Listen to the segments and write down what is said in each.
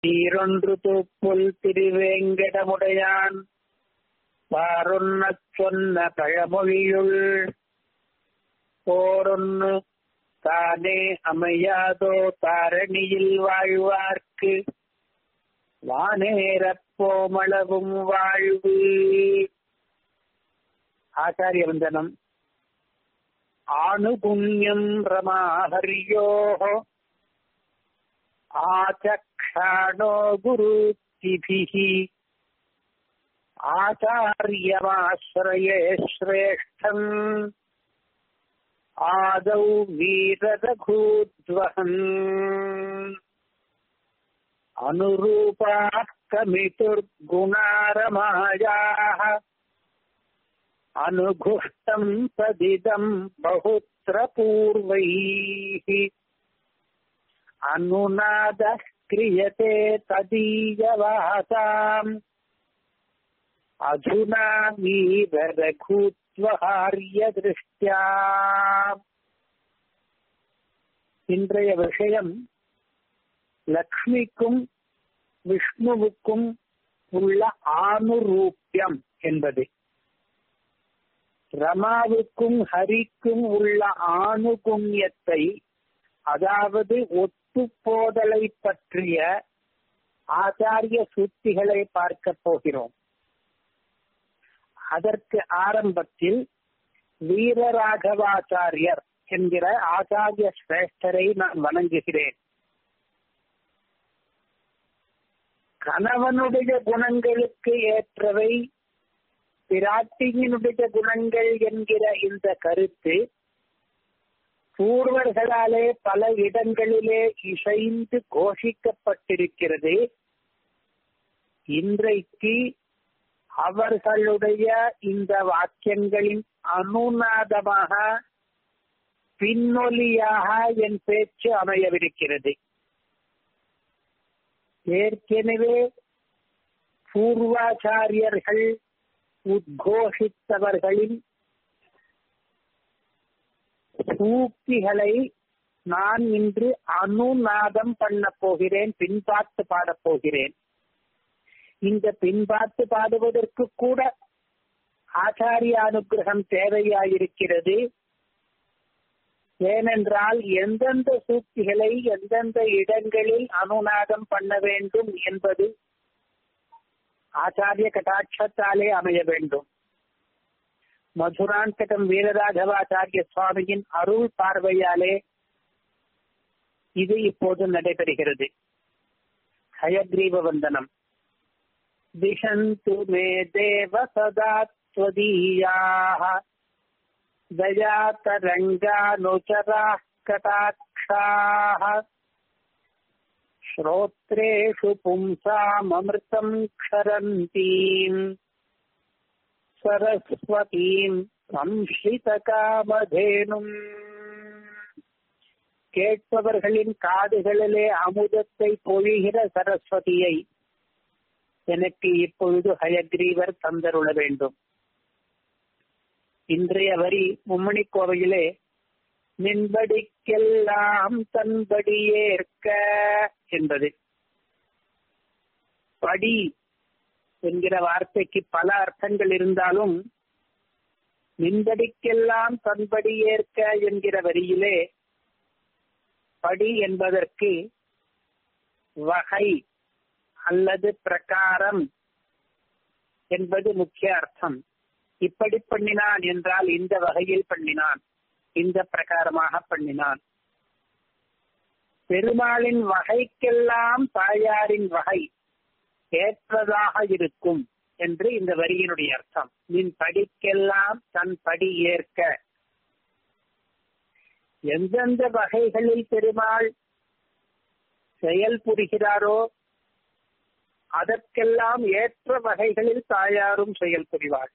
ஈரொன்று தூப்புல் திருவேங்கடமுடையான் பாரொன்னச் சொன்ன பழமொழியுள் போரொன்னு தானே அமையாதோ தாரணியில் வாழ்வார்க்கு வானேரப் போமளவும் வாழ்வு ஆச்சாரிய வந்தனம் ஆணுபுண்ணியம் ரமாஹர்யோः आचक्षाणो गुरुतिभिः आचार्यमाश्रये श्रेष्ठम् आदौ वीररघूद्वहन् अनुरूपाः कमितुर्गुणारमायाः अनुघुष्टम् तदिदम् बहुत्र पूर्वैः अनुनादः क्रियते तदीयवासाम् अधुना वीररघूत्वहार्यदृष्ट्या இன்றைய விஷயம் லக்ஷ்மிக்கும் விஷ்ணுவுக்கும் உள்ள ஆணுரூப்பியம் என்பது ரமாவுக்கும் ஹரிக்கும் உள்ள ஆணுகுண்யத்தை அதாவது ஒத்துப்போதலை பற்றிய ஆச்சாரிய சூத்திகளை பார்க்க போகிறோம் அதற்கு ஆரம்பத்தில் வீரராகவாச்சாரியர் என்கிற ஆச்சாரிய சிரேஷ்டரை நான் வணங்குகிறேன் கணவனுடைய குணங்களுக்கு ஏற்றவை பிராட்டியினுடைய குணங்கள் என்கிற இந்த கருத்து பூர்வர்களாலே பல இடங்களிலே இசைந்து கோஷிக்கப்பட்டிருக்கிறது இன்றைக்கு அவர்களுடைய இந்த வாக்கியங்களின் அனுநாதமாக பின்னொலியாக என் பேச்சு அமையவிருக்கிறது ஏற்கனவே பூர்வாச்சாரியர்கள் உத்கோஷித்தவர்களின் சூக்திகளை நான் இன்று அனுநாதம் பண்ண போகிறேன் பின்பாட்டு பாடப் போகிறேன் இந்த பின்பாட்டு பாடுவதற்கு கூட ஆச்சாரிய அனுகிரகம் தேவையாயிருக்கிறது ஏனென்றால் எந்தெந்த சூக்திகளை எந்தெந்த இடங்களில் அனுநாதம் பண்ண வேண்டும் என்பது ஆச்சாரிய கட்டாட்சத்தாலே அமைய வேண்டும் மதுராந்தகம் வீரராகவாச்சாரிய சுவாமியின் அருள் பார்வையாலே இது இப்போது நடைபெறுகிறது ஹயக்ரீவ வந்தனம் திஷந்து மே தேவ சதா त्वदीयाः दयातरङ्गानुचराः कटाक्षाः श्रोत्रेषु पुंसाममृतम् क्षरन्तीम् सरस्वतीम् संश्ரிதகாமதேனும் கேட்பவர்களின் காதுகளிலே அமுதத்தை பொழிகிற சரஸ்வதியை எனக்கு இப்பொழுது ஹயக்ரீவர் தந்தருள வேண்டும் இன்றைய வரி மும்மணி கோவையிலே நின்படிக்கெல்லாம் தன்படியேற்க என்பது படி என்கிற வார்த்தைக்கு பல அர்த்தங்கள் இருந்தாலும் நின்படிக்கெல்லாம் தன்படி ஏற்க என்கிற வரியிலே படி என்பதற்கு வகை அல்லது பிரகாரம் என்பது முக்கிய அர்த்தம் இப்படி பண்ணினான் என்றால் இந்த வகையில் பண்ணினான் இந்த பிரகாரமாக பண்ணினான் பெருமாளின் வகைக்கெல்லாம் தாயாரின் வகை ஏற்றதாக இருக்கும் என்று இந்த வரியினுடைய அர்த்தம் நின் படிக்கெல்லாம் தன் படி ஏற்க எந்தெந்த வகைகளில் பெருமாள் செயல் புரிகிறாரோ அதற்கெல்லாம் ஏற்ற வகைகளில் தாயாரும் செயல் புரிவாள்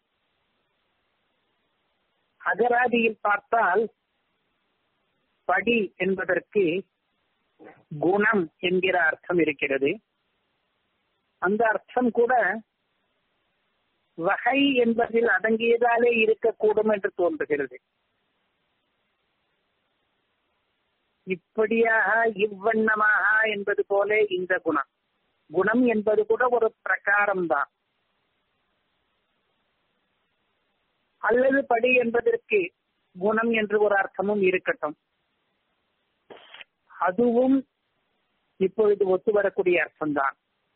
அகராதியில் பார்த்தால் படி என்பதற்கு குணம் என்கிற அர்த்தம் இருக்கிறது அந்த அர்த்தம் கூட வகை என்பதில் அடங்கியதாலே இருக்கக்கூடும் என்று தோன்றுகிறது இப்படியாக இவ்வண்ணமாக என்பது போல இந்த குணம் குணம் என்பது கூட ஒரு பிரகாரம் தான் அல்லது படி என்பதற்கு குணம் என்று ஒரு அர்த்தமும் இருக்கட்டும் அதுவும் இப்பொழுது ஒத்து வரக்கூடிய அர்த்தம்தான்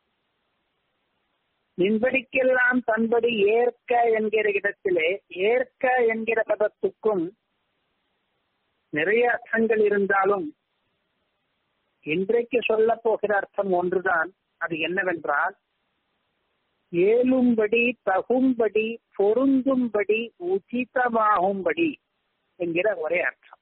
நின்படிக்கெல்லாம் தன்படி ஏற்க என்கிற இடத்திலே ஏற்க என்கிற பதத்துக்கும் நிறைய அர்த்தங்கள் இருந்தாலும் இன்றைக்கு சொல்ல போகிற அர்த்தம் ஒன்றுதான் அது என்னவென்றால் ஏலும்படி தகும்படி பொருந்தும்படி உச்சிதமாகும்படி என்கிற ஒரே அர்த்தம்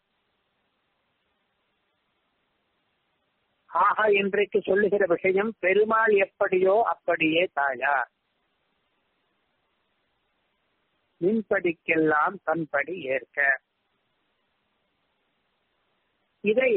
ஆக இன்றைக்கு சொல்லுகிற விஷயம் பெருமாள் எப்படியோ அப்படியே தாயார் மின்படிக்கெல்லாம் தன்படி ஏற்க இதை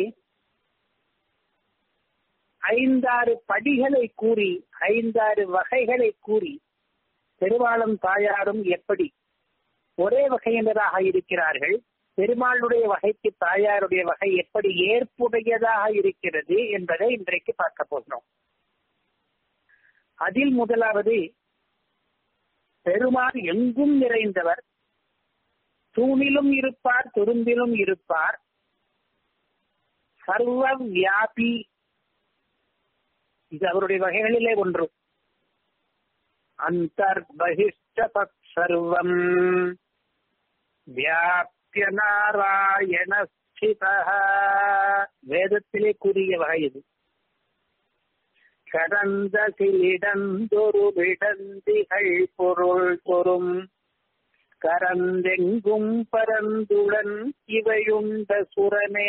ஐந்தாறு படிகளை கூறி ஐந்தாறு வகைகளை கூறி பெருமாளும் தாயாரும் எப்படி ஒரே வகையினராக இருக்கிறார்கள் பெருமாளுடைய வகைக்கு தாயாருடைய வகை எப்படி ஏற்புடையதாக இருக்கிறது என்பதை இன்றைக்கு பார்க்க போகிறோம் அதில் முதலாவது பெருமாள் எங்கும் நிறைந்தவர் தூணிலும் இருப்பார் துரும்பிலும் இருப்பார் சர்வ வியாபி இது அவருடைய வகைகளிலே ஒன்று அந்தர்பகிஷ்ட சர்வம் வியாபிய நாராயண வேதத்திலே கூறிய வகை இது கடந்த சிலிடந்தொரு விடந்திகள் பொருள் தொறும் கரந்தெங்கும் பரந்துடன் இவையுண்ட சுரனே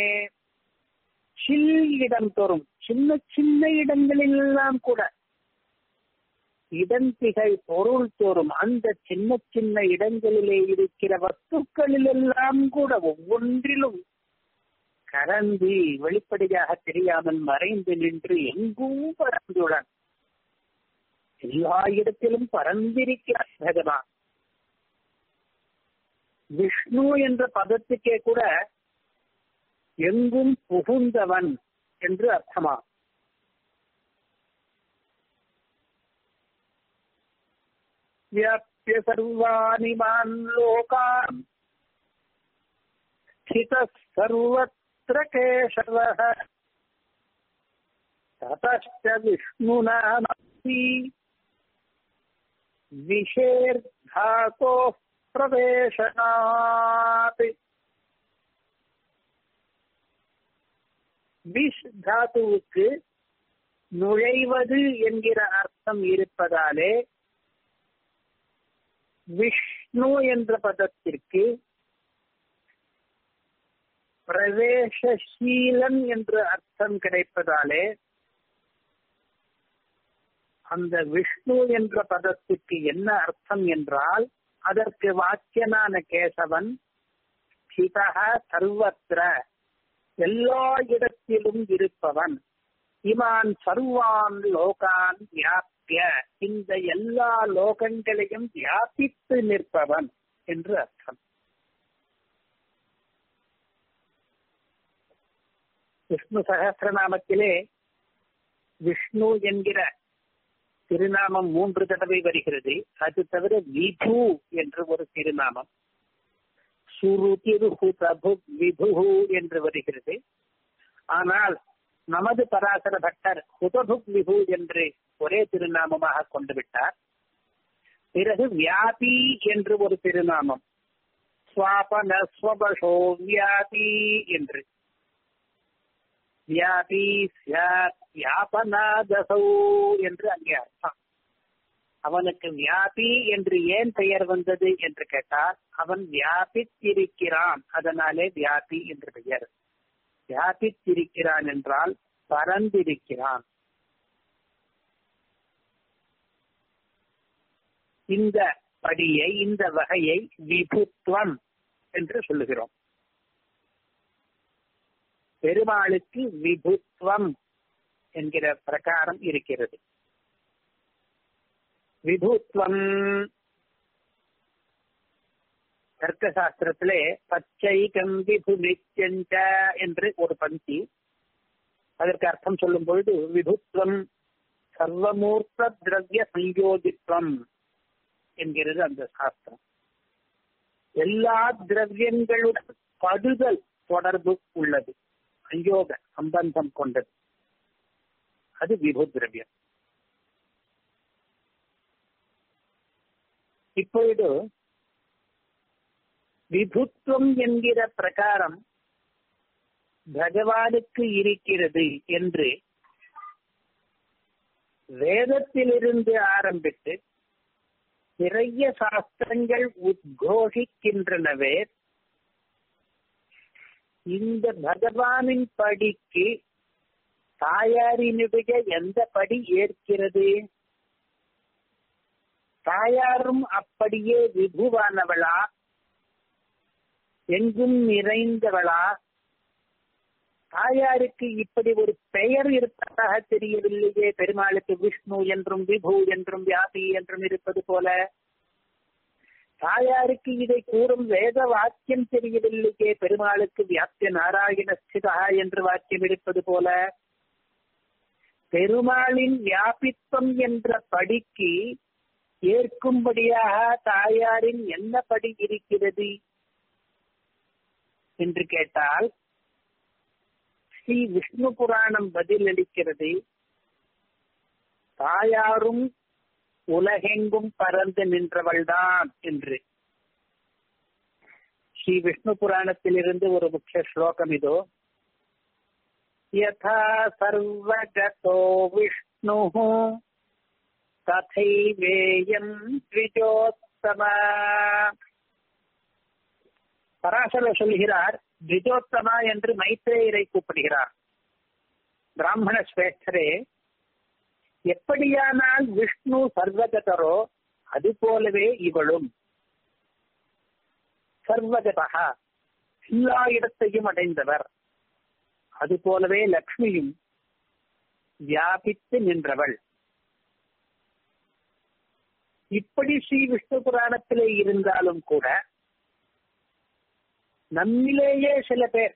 சில் இடம் தோறும் சின்ன சின்ன இடங்களில் எல்லாம் கூட இடந்திகள் பொருள் தோறும் அந்த சின்ன சின்ன இடங்களிலே இருக்கிற வஸ்துக்களில் எல்லாம் கூட ஒவ்வொன்றிலும் கரந்து வெளிப்படையாக தெரியாமல் மறைந்து நின்று எங்கும் பறந்துடன் எல்லா இடத்திலும் பறந்திருக்கிறார் பகவான் விஷ்ணு என்ற பதத்துக்கே கூட எங்கும் புகுந்தவன் என்று அர்த்தமா வியாபிய சர்வாணி மான் லோகான் ஸ்தித சர்வத்திர கேசவः ततश्च विष्णुना नास्ति विषेर्धातोः प्रवेशनात् விஷ் தாத்துவுக்கு நுழைவது என்கிற அர்த்தம் இருப்பதாலே விஷ்ணு என்ற பதத்திற்கு பிரவேசசீலன் என்ற அர்த்தம் கிடைப்பதாலே அந்த விஷ்ணு என்ற பதத்துக்கு என்ன அர்த்தம் என்றால் அதற்கு வாக்கியனான கேசவன் ஸ்திதா சர்வத்திர எல்லா இடத்திலும் இருப்பவன் இமான் சர்வான் லோகான் வியாபிய இந்த எல்லா லோகங்களையும் வியாபித்து நிற்பவன் என்று அர்த்தம் விஷ்ணு சகசிரநாமத்திலே விஷ்ணு என்கிற திருநாமம் மூன்று தடவை வருகிறது அது தவிர விபு என்று ஒரு திருநாமம் சுருதிருஹு பிரபு விபு என்று வருகிறது ஆனால் நமது பராசர பட்டர் ஹுதபுக் விபு என்று ஒரே திருநாமமாக கொண்டு விட்டார் பிறகு வியாபி என்று ஒரு திருநாமம் சுவாபன ஸ்வபஷோ வியாபி என்று வியாபி வியாபனாதசௌ என்று அங்கே அர்த்தம் அவனுக்கு வியாபி என்று ஏன் பெயர் வந்தது என்று கேட்டால் அவன் வியாபித்திருக்கிறான் அதனாலே வியாபி என்று பெயர் வியாபித்திருக்கிறான் என்றால் பறந்திருக்கிறான் இந்த படியை இந்த வகையை விபுத்துவம் என்று சொல்லுகிறோம் பெருமாளுக்கு விபுத்துவம் என்கிற பிரகாரம் இருக்கிறது விபுத்துவம் தர்க்க சாஸ்திரத்திலே பச்சைகம் விபு நிச்சஞ்ச என்று ஒரு பந்தி அதற்கு அர்த்தம் சொல்லும் பொழுது விபுத்துவம் சர்வமூர்த்த திரவிய சங்கோதித்வம் என்கிறது அந்த சாஸ்திரம் எல்லா திரவியங்களுடன் படுதல் தொடர்பு உள்ளது சயோக சம்பந்தம் கொண்டது அது விபு திரவியம் இப்பொழுது விபுத்துவம் என்கிற பிரகாரம் பகவானுக்கு இருக்கிறது என்று வேதத்திலிருந்து ஆரம்பித்து நிறைய சாஸ்திரங்கள் உத்கோஷிக்கின்றனவே இந்த பகவானின் படிக்கு தாயாரினுடைய எந்த படி ஏற்கிறது தாயாரும் அப்படியே விபுவானவளா எங்கும் நிறைந்தவளா தாயாருக்கு இப்படி ஒரு பெயர் இருப்பதாக தெரியவில்லையே பெருமாளுக்கு விஷ்ணு என்றும் விபு என்றும் வியாபி என்றும் இருப்பது போல தாயாருக்கு இதை கூறும் வேத வாக்கியம் தெரியவில்லையே பெருமாளுக்கு வியாப்திய நாராயண ஸ்திதா என்று வாக்கியம் இருப்பது போல பெருமாளின் வியாபித்வம் என்ற படிக்கு ஏற்கும்படியாக தாயாரின் என்ன படி இருக்கிறது என்று கேட்டால் ஸ்ரீ விஷ்ணு புராணம் பதில் அளிக்கிறது தாயாரும் உலகெங்கும் பறந்து நின்றவள்தான் என்று ஸ்ரீ விஷ்ணு புராணத்திலிருந்து ஒரு முக்கிய ஸ்லோகம் இதோ யதா சர்வகதோ விஷ்ணு ததைவேயம் த்விஜோத்தம பராசர சொல்கிறார் திஜோத்தமா என்று மைத்ரேயரை கூப்பிடுகிறார் பிராமண ஸ்வேஷ்டரே எப்படியானால் விஷ்ணு சர்வகதரோ அது போலவே இவளும் சர்வகதா எல்லா இடத்தையும் அடைந்தவர் அது போலவே லக்ஷ்மியும் வியாபித்து நின்றவள் இப்படி ஸ்ரீ விஷ்ணு புராணத்திலே இருந்தாலும் கூட நம்மிலேயே சில பேர்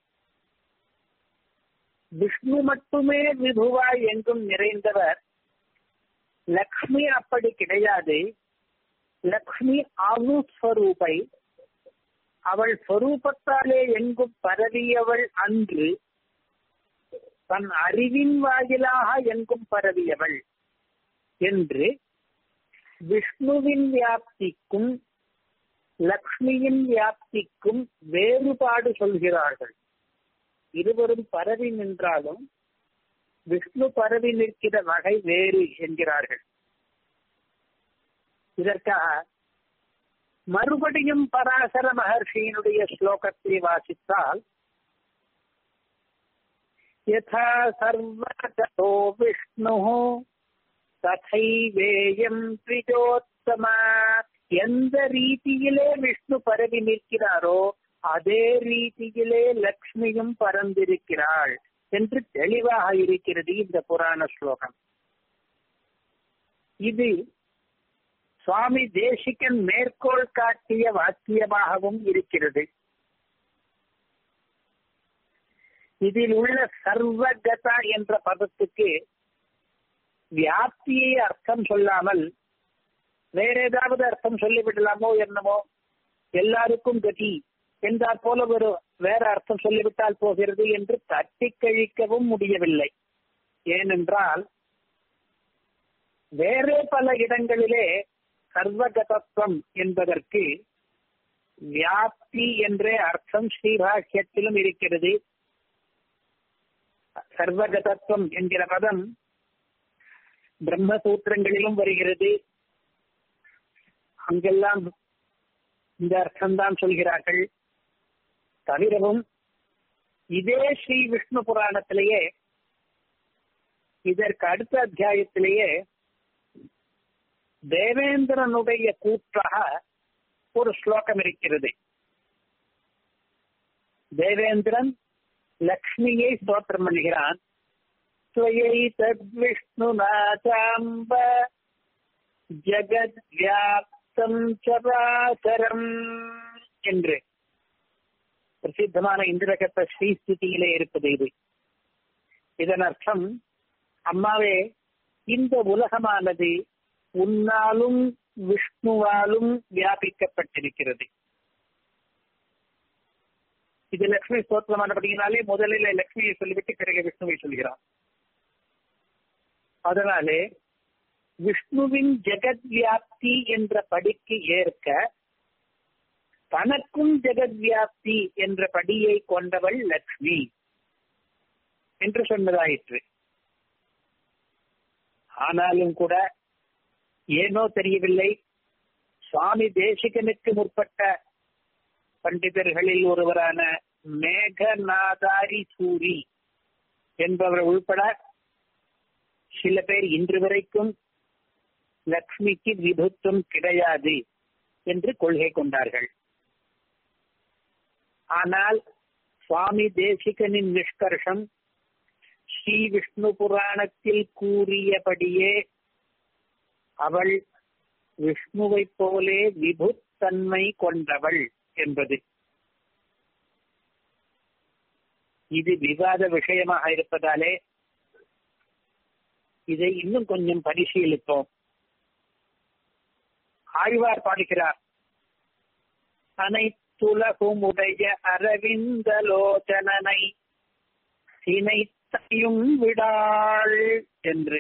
விஷ்ணு மட்டுமே விபுவாய் எங்கும் நிறைந்தவர் லக்ஷ்மி அப்படி கிடையாது லக்ஷ்மி அனுஸ்வரூபை அவள் ஸ்வரூபத்தாலே எங்கும் பரவியவள் அன்று தன் அறிவின் வாயிலாக எங்கும் பரவியவள் என்று விஷ்ணுவின் வியாப்திக்கும் லக்ஷ்மியின் வியாப்திக்கும் வேறுபாடு சொல்கிறார்கள் இருவரும் பரவி நின்றாலும் விஷ்ணு பரவி நிற்கிற வகை வேறு என்கிறார்கள் இதற்காக மறுபடியும் பராசர மகர்ஷியினுடைய ஸ்லோகத்தை வாசித்தால் யதா சர்வகதோ விஷ்ணு ததைவேயம் த்விஜோத்தமா எந்த ரீதியிலே விஷ்ணு பரவி நிற்கிறாரோ அதே ரீதியிலே லக்ஷ்மியும் பறந்திருக்கிறாள் என்று தெளிவாக இருக்கிறது இந்த புராண ஸ்லோகம் இது சுவாமி தேசிகன் மேற்கோள் காட்டிய வாக்கியமாகவும் இருக்கிறது இதில் உள்ள சர்வகதா என்ற பதத்துக்கு வியாப்தியை அர்த்தம் சொல்லாமல் வேற ஏதாவது அர்த்தம் சொல்லிவிடலாமோ என்னமோ எல்லாருக்கும் கதி என்றால் போல ஒரு வேற அர்த்தம் சொல்லிவிட்டால் போகிறது என்று தட்டி கழிக்கவும் முடியவில்லை ஏனென்றால் வேறே பல இடங்களிலே சர்வகதத்துவம் என்பதற்கு வியாப்தி என்றே அர்த்தம் ஸ்ரீபாஷ்யத்திலும் இருக்கிறது சர்வகதத்துவம் என்கிற பதம் பிரம்மசூத்திரங்களிலும் வருகிறது அங்கெல்லாம் இந்த அர்த்தம்தான் சொல்கிறார்கள் தவிரவும் இதே ஸ்ரீ விஷ்ணு புராணத்திலேயே இதற்கு அடுத்த அத்தியாயத்திலேயே தேவேந்திரனுடைய கூற்றாக ஒரு ஸ்லோகம் இருக்கிறது தேவேந்திரன் லக்ஷ்மியை ஸ்தோத்திரம் பண்ணுகிறான் ஸ்வயை தத்விஷ்ணுநாசாம்ப ஜகத் வியாப்தம் சராசரம் என்று பிரசித்தமான இந்திரகத்த ஸ்ரீஸ்திதியிலே இருப்பது இது இதன் அர்த்தம் அம்மாவே இந்த உலகமானது உன்னாலும் விஷ்ணுவாலும் வியாபிக்கப்பட்டிருக்கிறது இது லட்சுமி ஸ்தோத்திரமானபடியினாலே முதலில் லட்சுமியை சொல்லிவிட்டு பிறகு விஷ்ணுவை சொல்கிறார் அதனாலே விஷ்ணுவின் ஜெகத் வியாப்தி என்ற படிக்கு ஏற்க தனக்கும் ஜெகத் வியாப்தி என்ற படியை கொண்டவள் லக்ஷ்மி என்று சொன்னதாயிற்று ஆனாலும் கூட ஏனோ தெரியவில்லை சுவாமி தேசிகனுக்கு முற்பட்ட பண்டிதர்களில் ஒருவரான மேகநாதாரி சூரி என்பவர் உள்பட சில பேர் இன்று வரைக்கும் லக்ஷ்மிக்கு விபுத்துவம் கிடையாது என்று கொள்கை கொண்டார்கள் ஆனால் சுவாமி தேசிகனின் நிஷ்கர்ஷம் ஸ்ரீ விஷ்ணு புராணத்தில் கூறியபடியே அவள் விஷ்ணுவை போலே விபுத்தன்மை கொண்டவள் என்பது இது விவாத விஷயமாக இருப்பதாலே இதை இன்னும் கொஞ்சம் பரிசீலிப்போம் ஆழ்வார் பாடுகிறார் அனைத்துலகும் உடைய அரவிந்தலோச்சனனை தினைத்தையும் விடாள் என்று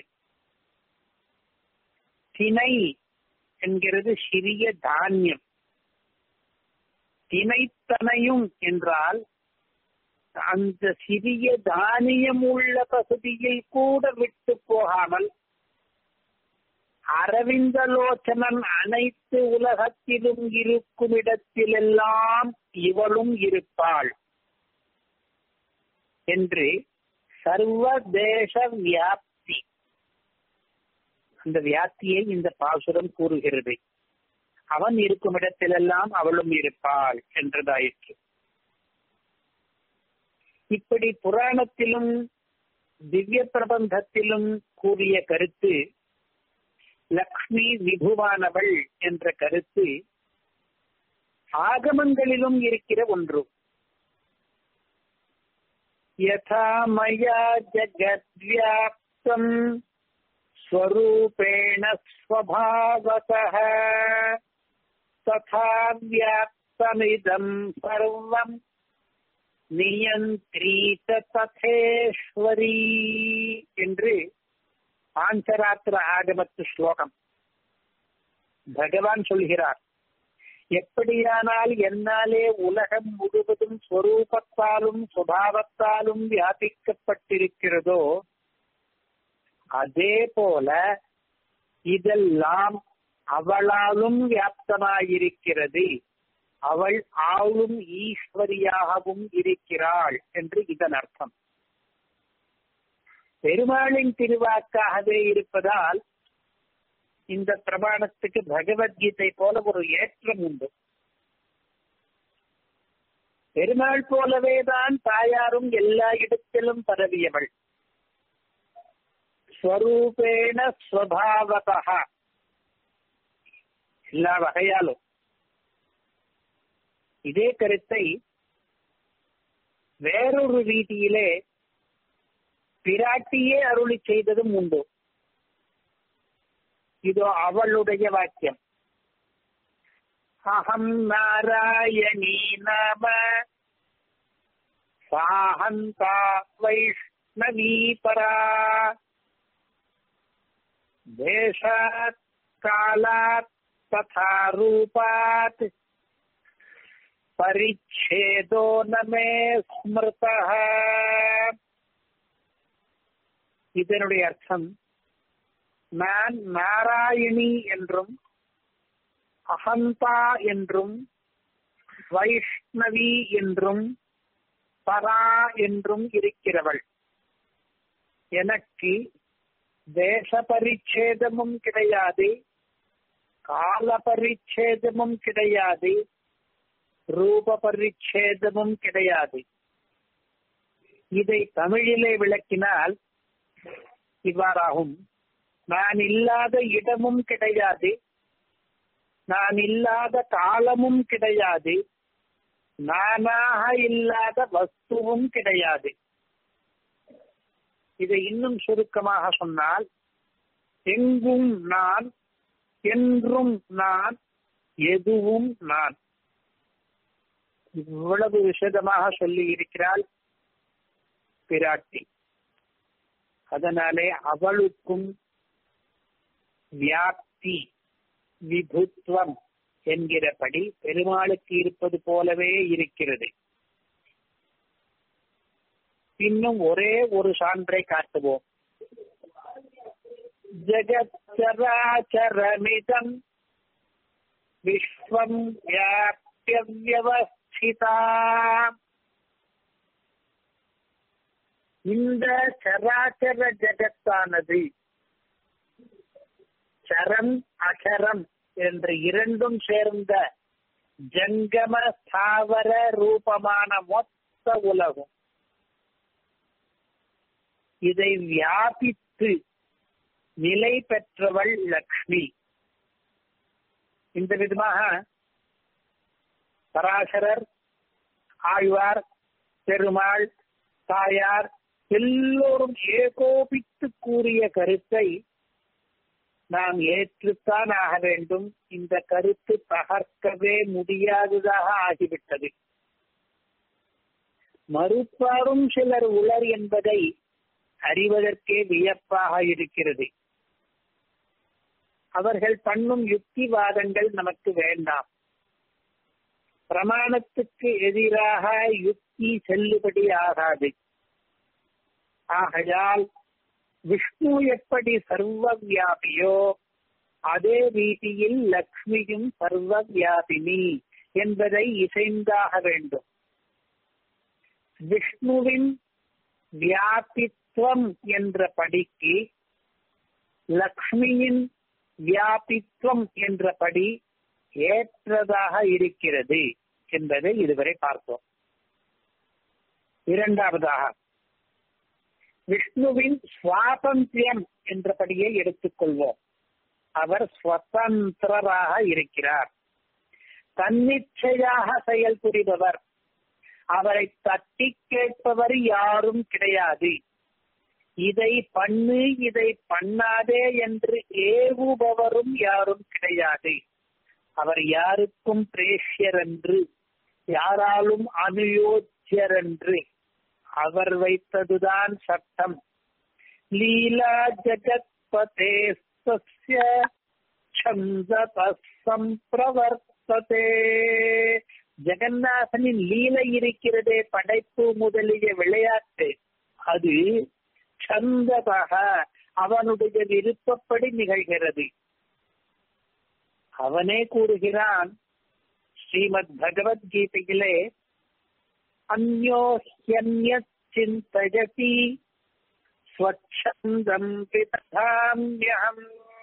திணை என்கிறது சிறிய தானியம் திணைத்தனையும் என்றால் அந்த சிறிய தானியம் உள்ள பகுதியில் கூட விட்டு போகாமல் அரவிந்தலோச்சனன் அனைத்து உலகத்திலும் இருக்கும் இடத்திலெல்லாம் இவளும் இருப்பாள் என்று சர்வதேச வியாப்தி அந்த வியாப்தியை இந்த பாசுரம் கூறுகிறது அவன் இருக்கும் இடத்திலெல்லாம் அவளும் இருப்பாள் என்றதாயிற்று இப்படி புராணத்திலும் திவ்ய பிரபந்தத்திலும் கூறிய கருத்து லக்ஷ்மி விபுவானவள் என்ற கருத்து ஆகமங்களிலும் இருக்கிற ஒன்று யதா மயா ஜகத்வியாப்தம் ஸ்வரூபேண ஸ்வபாவதः ததா வியாப்தமிதம் சர்வம் நியந்திரீத ததேஸ்வரி என்று பாஞ்சராத்திர ஆகமத்து ஸ்லோகம் பகவான் சொல்கிறார் எப்படியானால் என்னாலே உலகம் முழுவதும் ஸ்வரூபத்தாலும் சுபாவத்தாலும் வியாபிக்கப்பட்டிருக்கிறதோ அதே போல இதெல்லாம் அவளாலும் வியாப்தமாயிருக்கிறது அவள் ஆளும் ஈஸ்வரியாகவும் இருக்கிறாள் என்று இதன் அர்த்தம் பெருமாளின் திருவாக்காகவே இருப்பதால் இந்த பிரமாணத்துக்கு பகவத்கீதை போல ஒரு ஏற்றம் உண்டு பெருமாள் போலவே தான் தாயாரும் எல்லா இடத்திலும் பரவியவள் ஸ்வரூபேண ஸ்வபாவதா எல்லா வகையாலும் இதே கருத்தை வேறொரு ரீதியிலே பிராட்டியே அருளி செய்ததும் உண்டு இதோ அவளுடைய வாக்கியம் அகம் நாராயணி நாம சாஹந்தா வைஷ்ணவி பரா தேசாத் காலாத் ததா ரூபாத் பரிச்சேதோ நமே ஸ்மிருத இதனுடைய அர்த்தம் நான் நாராயணி என்றும் அகந்தா என்றும் வைஷ்ணவி என்றும் பரா என்றும் இருக்கிறவள் எனக்கு தேச பரிச்சேதமும் கிடையாது கால பரிச்சேதமும் கிடையாது ரூப பரிச்சேதமும் கிடையாது இதை தமிழிலே விளக்கினால் இவ்வாறாகும் நான் இல்லாத இடமும் கிடையாது நான் இல்லாத காலமும் கிடையாது நானாக இல்லாத வஸ்துவும் கிடையாது இதை இன்னும் சுருக்கமாக சொன்னால் எங்கும் நான் என்றும் நான் எதுவும் நான் இவ்வளவு விசதமாக சொல்லி இருக்கிறாள் பிராட்டி அதனாலே அவளுக்கும் வியாப்தி விபுத்துவம் என்கிறபடி பெருமாளுக்கு இருப்பது போலவே இருக்கிறது இன்னும் ஒரே ஒரு சான்றை காட்டுவோம் ஜகச்சராச்சரமிதம் விஸ்வம் வியாபிய வியவஸ்திதா இந்த சராச்சர ஜகத்தானது சரம் அகரம் என்று இரண்டும் சேர்ந்த ஜங்கம ஸ்தாவர ரூபமான மொத்த உலகம் இதை வியாபித்து நிலை பெற்றவள் லக்ஷ்மி இந்த விதமாக பராசரர் ஆழ்வார் பெருமாள் தாயார் எல்லோரும் ஏகோபித்து கூறிய கருத்தை நாம் ஏற்றுத்தான் ஆக வேண்டும் இந்த கருத்து தகர்க்கவே முடியாததாக ஆகிவிட்டது மறுப்பாரும் சிலர் உளர் என்பதை அறிவதற்கே வியப்பாக இருக்கிறது அவர்கள் பண்ணும் யுக்திவாதங்கள் நமக்கு வேண்டாம் பிரமாணத்துக்கு எதிராக யுக்தி செல்லுபடி ஆகாது ஆகையால் விஷ்ணு எப்படி சர்வ வியாபியோ அதே ரீதியில் லக்ஷ்மியும் சர்வ வியாபினி என்பதை இசைந்தாக வேண்டும் விஷ்ணுவின் வியாபித்வம் என்ற படிக்கு லக்ஷ்மியின் வியாபித்வம் என்ற படி ஏற்றதாக இருக்கிறது என்பதை இதுவரை பார்த்தோம் இரண்டாவதாக விஷ்ணுவின் சுவாதந்திரம் என்றபடியை எடுத்துக்கொள்வோம் அவர் சுதந்திரராக இருக்கிறார் தன்னிச்சையாக செயல்புரிபவர் அவரை தட்டி கேட்பவர் யாரும் கிடையாது இதை பண்ணு இதை பண்ணாதே என்று ஏவுபவரும் யாரும் கிடையாது அவர் யாருக்கும் பிரேஷ்யர் என்று யாராலும் அனுயோஜ்யர் என்று அவர் வைத்ததுதான் சட்டம் லீலா ஜகத்பதே சம்பிரவர்த்ததே ஜெகநாதனின் லீலை இருக்கிறதே படைப்பு முதலிய விளையாட்டு அது சந்ததாக அவனுடைய விருப்பப்படி நிகழ்கிறது அவனே கூறுகிறான் ஸ்ரீமத் பகவத்கீதையிலே அந்யோஹ்யன்ய சிந்தயதி ஸ்வச்சந்தம் பிதாமியம்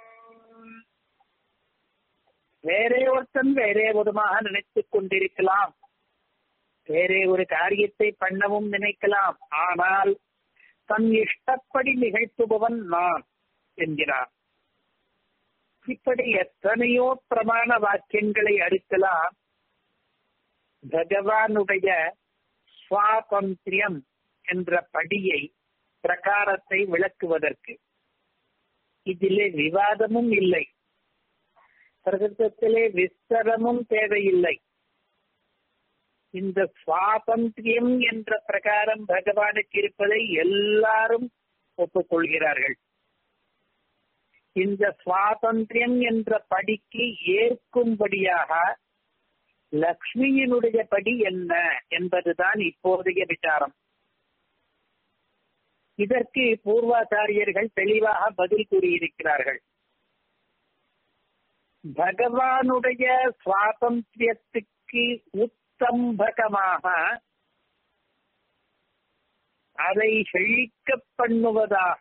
வேறே ஒருத்தன் வேறே விதமாக நினைத்துக் கொண்டிருக்கலாம் வேறே ஒரு காரியத்தை பண்ணவும் நினைக்கலாம் ஆனால் தன் இஷ்டப்படி நிகழ்த்துபவன் நான் என்கிறார் இப்படி எத்தனையோ பிரமாண வாக்கியங்களை அடுக்கலாம் பகவானுடைய சுவாதந்திரியம் என்ற படியை பிரகாரத்தை விளக்குவதற்கு இதிலே விவாதமும் இல்லை பிரகிருத்தத்திலே விஸ்தரமும் தேவையில்லை இந்த சுவாதந்திரியம் என்ற பிரகாரம் பகவானுக்கு இருப்பதை எல்லாரும் ஒப்புக்கொள்கிறார்கள் இந்த சுவாதந்திரியம் என்ற படிக்கு ஏற்கும்படியாக லக்ஷ்மியினுடைய படி என்ன என்பதுதான் இப்போதைய விசாரம் இதற்கு பூர்வாச்சாரியர்கள் தெளிவாக பதில் கூறியிருக்கிறார்கள் பகவானுடைய சுவாதந்திரியத்துக்கு உத்தம்பகமாக அதை செழிக்க பண்ணுவதாக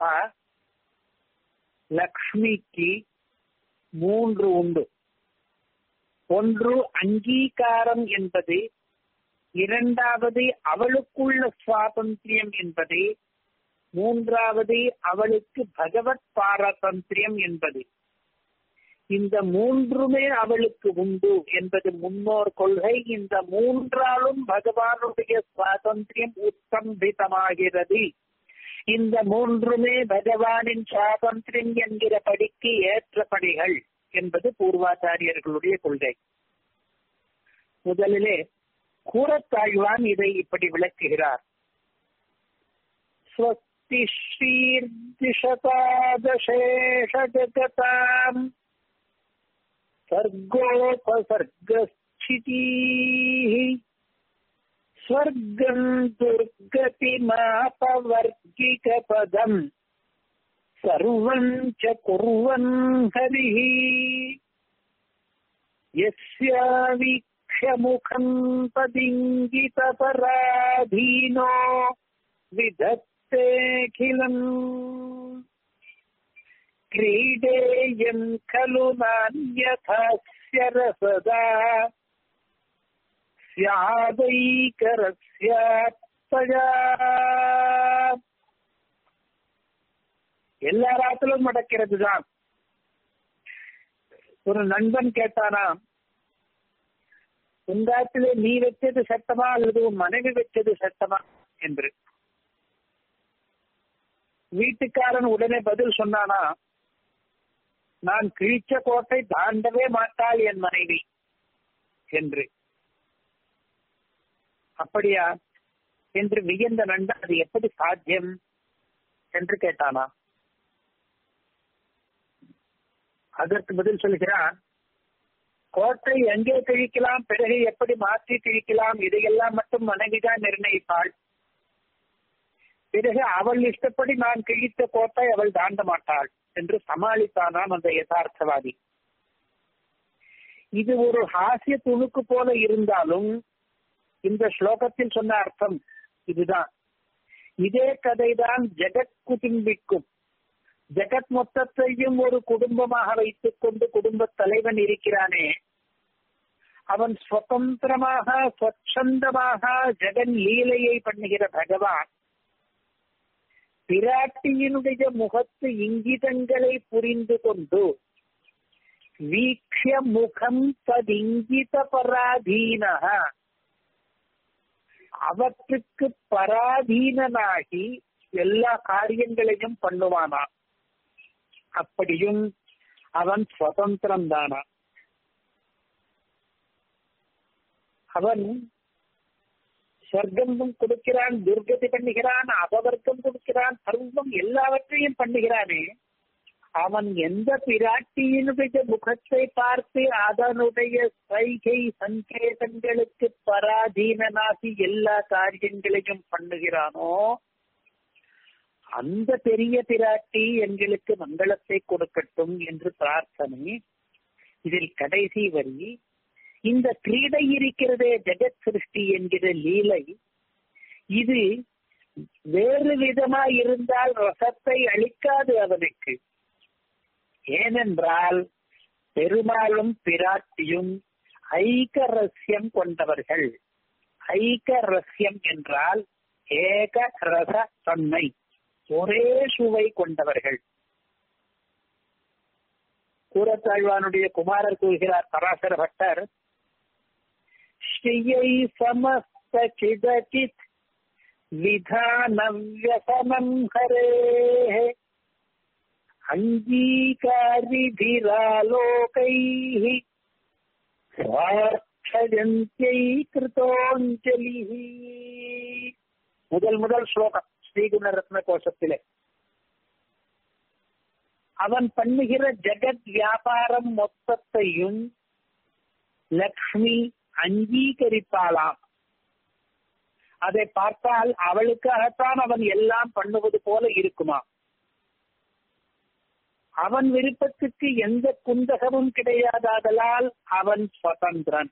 லக்ஷ்மிக்கு மூன்று உண்டு ஒன்று அங்கீகாரம் என்பது இரண்டாவது அவளுக்குள்ள சுவாதந்திரியம் என்பது மூன்றாவது அவளுக்கு பகவத் பாரதந்திரியம் என்பது இந்த மூன்றுமே அவளுக்கு உண்டு என்பது முன்னோர் கொள்கை இந்த மூன்றாலும் பகவானுடைய சுவாதந்திரியம் உத்தம்பிதமாகிறது இந்த மூன்றுமே பகவானின் சுவாதந்திரம் என்கிற படிக்கு ஏற்ற பணிகள் என்பது பூர்வாச்சாரியர்களுடைய கொள்கை முதலிலே கூறத்தாழ்வான் இதை இப்படி விளக்குகிறார் ஸ்வஸ்தி ஸ்ரீர்திஷதாதசேஷ ஜகதாம் सर्गोपसर्गस्थितिः स्वर्गम् दुर्गतिमापवर्गिकपदम् सर्वम् च कुर्वन् हरिः यस्यावीक्ष्यमुखम् पदिङ्गितपराधीनो विधत्तेऽखिलम् क्रीडेयम् खलु नान्यथास्य रसदा स्यादैकरस्यात्तया எல்லா ராத்திலும் நடக்கிறது தான் ஒரு நண்பன் கேட்டானா உங்காத்திலே நீ வச்சது சட்டமா அல்லது உன் மனைவி வச்சது சட்டமா என்று வீட்டுக்காரன் உடனே பதில் சொன்னானா நான் கிழிச்ச கோட்டை தாண்டவே மாட்டாள் என் மனைவி என்று அப்படியா என்று வியந்த நண்பன் அது எப்படி சாத்தியம் என்று கேட்டானா அதற்கு பதில் சொல்கிறான் கோட்டை எங்கே கிழிக்கலாம் பிறகு எப்படி மாற்றி கிழிக்கலாம் இதையெல்லாம் மட்டும் மனைவிதான் நிர்ணயிப்பாள் பிறகு அவள் இஷ்டப்படி நான் கிழித்த கோட்டை அவள் தாண்ட மாட்டாள் என்று சமாளித்தானாம் அந்த யதார்த்தவாதி இது ஒரு ஹாஸ்ய துணுக்கு போல இருந்தாலும் இந்த ஸ்லோகத்தில் சொன்ன அர்த்தம் இதுதான் இதே கதைதான் ஜெகத் குடும்பிக்கும் ஜெகத் மொத்தத்தையும் ஒரு குடும்பமாக வைத்துக் கொண்டு குடும்ப தலைவன் இருக்கிறானே அவன் சுதந்திரமாக ஸ்வச்சந்தமாக ஜெகன் லீலையை பண்ணுகிற பகவான் பிராட்டியினுடைய முகத்து இங்கிதங்களை புரிந்து கொண்டு வீக்ஷ முகம் ததிங்கித பராதீன அவற்றுக்கு பராதீனனாகி எல்லா காரியங்களையும் பண்ணுவானா அப்படியும் அவன் சுதந்திரம் தானா அவன் சொர்க்கமும் கொடுக்கிறான் துர்கதி பண்ணுகிறான் அபவர்க்கம் கொடுக்கிறான் சர்வம் எல்லாவற்றையும் பண்ணுகிறானே அவன் எந்த பிராட்டியினுடைய முகத்தை பார்த்து அதனுடைய சைகை சங்கேதங்களுக்கு பராதீனனாகி எல்லா காரியங்களையும் பண்ணுகிறானோ அந்த பெரிய பிராட்டி எங்களுக்கு மங்களத்தை கொடுக்கட்டும் என்று பிரார்த்தனை இதில் கடைசி வரி இந்த கிரீடை இருக்கிறதே ஜெகத் சிருஷ்டி என்கிற லீலை இது வேறு விதமா இருந்தால் ரசத்தை அளிக்காது அவனுக்கு ஏனென்றால் பெருமாளும் பிராட்டியும் ஐக்க ரசியம் கொண்டவர்கள் ஐக்க ரசியம் என்றால் ஏக ரச தன்மை ஒரே சுவை கொண்டவர்கள் கூரத்தாழ்வானுடைய குமாரர் கூறுகிறார் பராசர பட்டர் ஸ்ரீயை சமஸ்த சிதச்சித் விதானம் வியசனம் ஹரே அங்கீகாரிதிராலோகைः स्वाक्षयन्त्यै कृतोञ्जलिः முதல் முதல் ஸ்லோகம் ஸ்ரீகுண ரத்ன கோஷத்திலே அவன் பண்ணுகிற ஜெகத் வியாபாரம் மொத்தத்தையும் லக்ஷ்மி அங்கீகரிப்பாளாம் அதை பார்த்தால் அவளுக்காகத்தான் அவன் எல்லாம் பண்ணுவது போல இருக்குமா அவன் விருப்பத்துக்கு எந்த குந்தகமும் கிடையாதாதலால் அவன் சுதந்திரன்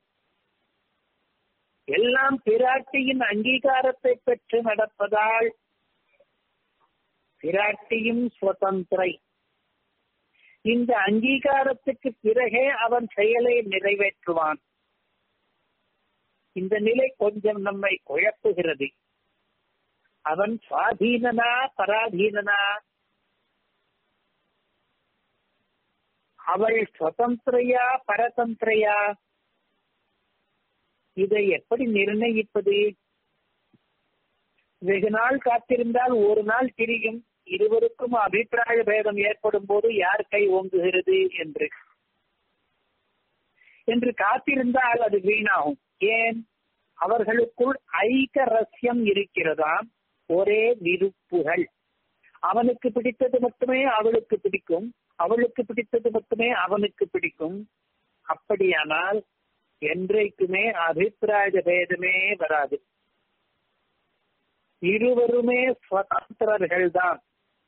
எல்லாம் பிராட்டியின் அங்கீகாரத்தை பெற்று நடப்பதால் பிராட்டியும் சுதந்திரை இந்த அங்கீகாரத்துக்கு பிறகே அவன் செயலை நிறைவேற்றுவான் இந்த நிலை கொஞ்சம் நம்மை குழப்புகிறது அவன் சுவாதீனனா பராதீனனா அவள் சுதந்திரையா பரதந்திரையா இதை எப்படி நிர்ணயிப்பது வெகு நாள் காத்திருந்தால் ஒரு நாள் திரியும் இருவருக்கும் அபிப்பிராய பேதம் ஏற்படும் போது யார் கை ஓங்குகிறது என்று என்று காத்திருந்தால் அது வீணாகும் ஏன் அவர்களுக்குள் ஐக ரஸ்யம் இருக்கிறதாம் ஒரே விருப்புகள் அவனுக்கு பிடித்தது மட்டுமே அவளுக்கு பிடிக்கும் அவளுக்கு பிடித்தது மட்டுமே அவனுக்கு பிடிக்கும் அப்படியானால் என்றைக்குமே அபிப்பிராய பேதமே வராது இருவருமே சுதந்திரர்கள் தான்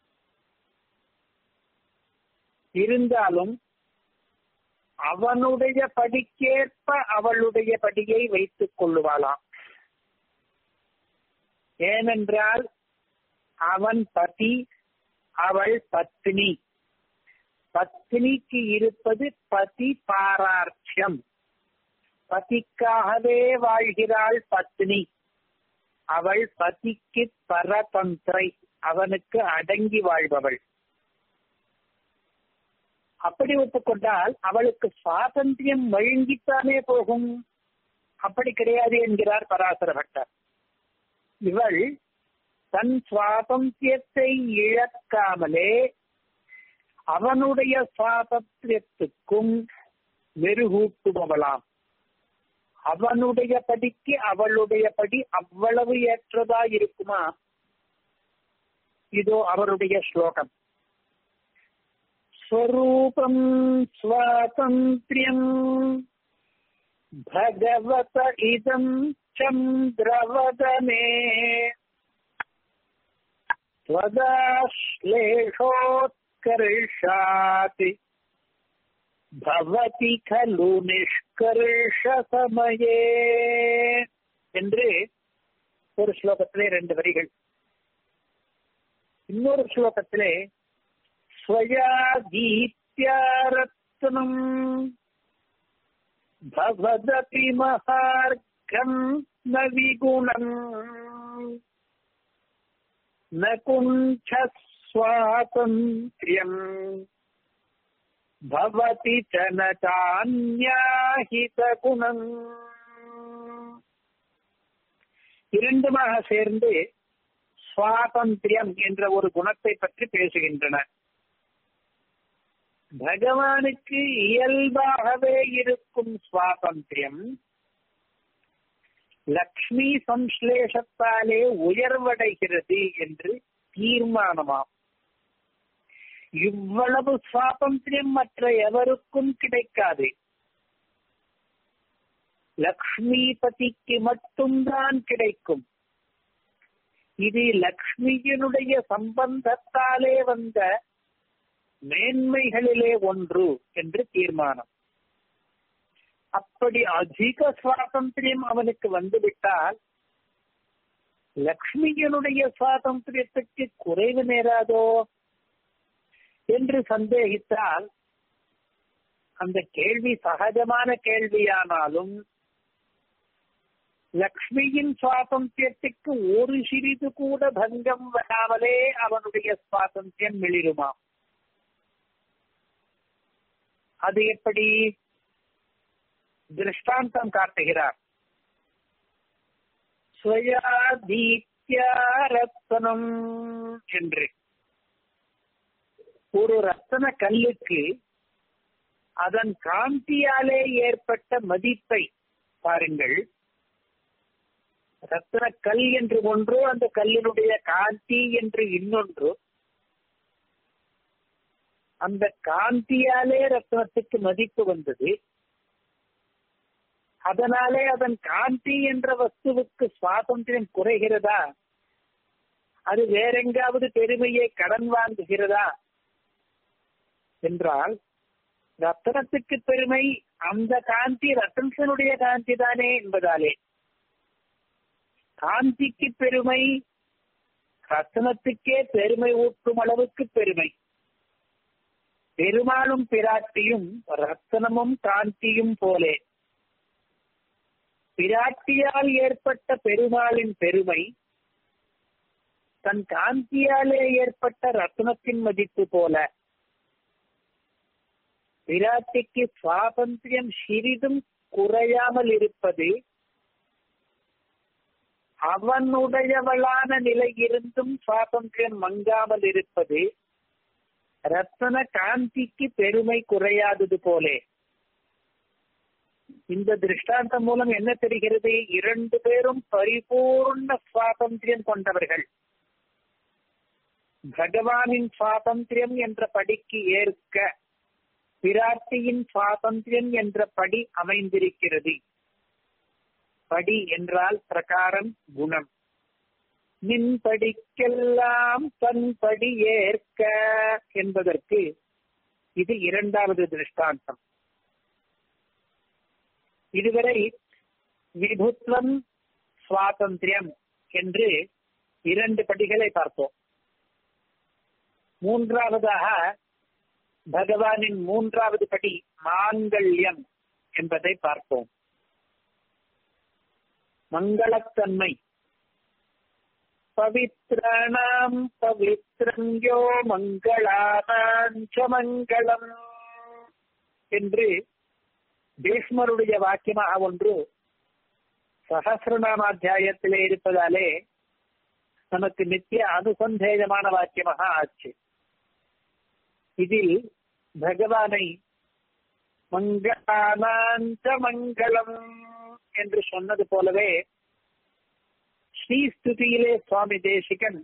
இருந்தாலும் அவனுடைய படிக்கேற்ப அவளுடைய படியை வைத்துக் கொள்ளுவாளாம் ஏனென்றால் அவன் பதி அவள் பத்னி பத்னிக்கு இருப்பது பதி பாரார்த்தியம் பதிக்காகவே வாழ்கிறாள் பத்னி அவள் பதிக்கு பரதந்திரை அவனுக்கு அடங்கி வாழ்பவள் அப்படி ஒப்புக்கொண்டால் அவளுக்கு சுவாதந்திரம் வழங்கித்தானே போகும் அப்படி கிடையாது என்கிறார் பராசர பட்டர் இவள் தன் சுவாதந்திரத்தை இழக்காமலே அவனுடைய சுவாதந்திரத்துக்கும் மெருகூட்டுபவளாம் அவனுடைய படிக்கு அவளுடைய படி அவ்வளவு ஏற்றதா இருக்குமா இதோ அவருடைய ஸ்லோகம் ஸ்வரூபம் ஸ்வாதந்திரியம் भगवत इदं चन्द्रवदने त्वदाश्लेषोत्कर्षात् பவதி கலு நிஷ்கர்ஷ சமயே என்று ஒரு ஸ்லோகத்திலே ரெண்டு வரிகள் இன்னொரு ஸ்லோகத்திலே ஸ்வயா தீத்யாரத்னம் भवदपि महार्घम् न विगुणम् न कुण्ठस्वातन्त्र्यम् भवति च न चान्याहितगुणम् இரண்டுமாக சேர்ந்து சுவாதந்திரியம் என்ற ஒரு குணத்தை பற்றி பேசுகின்றன பகவானுக்கு இயல்பாகவே இருக்கும் சுவாதந்திரியம் லக்ஷ்மி சம்ஸ்லேஷத்தாலே உயர்வடைகிறது என்று தீர்மானமாம் இவ்வளவு சுவாதந்திரியம் மற்ற எவருக்கும் கிடைக்காது லக்ஷ்மிபதிக்கு மட்டும்தான் கிடைக்கும் இது லக்ஷ்மியினுடைய சம்பந்தத்தாலே வந்த மேன்மைகளிலே ஒன்று என்று தீர்மானம் அப்படி அதிக சுவாதந்திரியம் அவனுக்கு வந்துவிட்டால் லக்ஷ்மியனுடைய சுவாதந்திரியத்துக்கு குறைவு நேராதோ என்று சந்தேகித்தால் அந்த கேள்வி சகஜமான கேள்வியானாலும் லக்ஷ்மியின் சுவாதந்திரத்துக்கு ஒரு சிறிது கூட பங்கம் வராமலே அவனுடைய சுவாதந்திரம் மிளிருமாம் அது எப்படி திருஷ்டாந்தம் காட்டுகிறார் ரத்தனம் என்று ஒரு ரத்தன கல்லுக்கு அதன் காந்தியாலே ஏற்பட்ட மதிப்பை பாருங்கள் ரத்தன கல் என்று ஒன்று அந்த கல்லினுடைய காந்தி என்று இன்னொன்று அந்த காந்தியாலே ரத்னத்துக்கு மதிப்பு வந்தது அதனாலே அதன் காந்தி என்ற வஸ்துவுக்கு சுவாதந்திரம் குறைகிறதா அது வேறெங்காவது பெருமையை கடன் வாங்குகிறதா என்றால் ரத்தனத்துக்கு பெருமை அந்த காந்தி ரத்தன்சனுடைய காந்தி தானே என்பதாலே காந்திக்கு பெருமை ரத்தனத்துக்கே பெருமை ஊட்டும் அளவுக்கு பெருமை பெருமாளும் பிராட்டியும் ரத்தனமும் காந்தியும் போலே பிராட்டியால் ஏற்பட்ட பெருமாளின் பெருமை தன் காந்தியாலே ஏற்பட்ட ரத்னத்தின் மதிப்பு போல பிராட்டிக்கு சுவாதந்திரம் சிறிதும் குறையாமல் இருப்பது அவனுடையவளான நிலை இருந்தும் சுவாதந்திரம் மங்காமல் இருப்பது ரத்தன காந்திக்கு பெருமை குறையாதது போலே இந்த திருஷ்டாந்தம் மூலம் என்ன தெரிகிறது இரண்டு பேரும் பரிபூர்ண சுவாதந்திரம் கொண்டவர்கள் பகவானின் சுவாதந்திரம் என்ற படிக்கு ஏற்க பிராட்டியின் சுவாதந்திரம் என்ற படி அமைந்திருக்கிறது படி என்றால் பிரகாரம் குணம் நின் படிக்கெல்லாம் தன் படி ஏற்க என்பதற்கு இது இரண்டாவது திருஷ்டாந்தம் இதுவரை விபுத்வம் சுவாதந்திரம் என்று இரண்டு படிகளை பார்த்தோம் மூன்றாவதாக பகவானின் மூன்றாவது படி மாங்கல்யம் என்பதை பார்ப்போம் மங்களத்தன்மை பவித்ராணாம் பவித்ரங்கோ மங்களானாஞ்ச மங்களம் என்று பீஷ்மருடைய வாக்கியமாக ஒன்று சகசிரநாமாத்தியாயத்திலே இருப்பதாலே நமக்கு நித்திய அனுசந்தேகமான வாக்கியமாக ஆச்சு இதில் பகவானை மங்களானாஞ்ச மங்களம் என்று சொன்னது போலவே ஸ்ரீஸ்துதியிலே சுவாமி தேசிகன்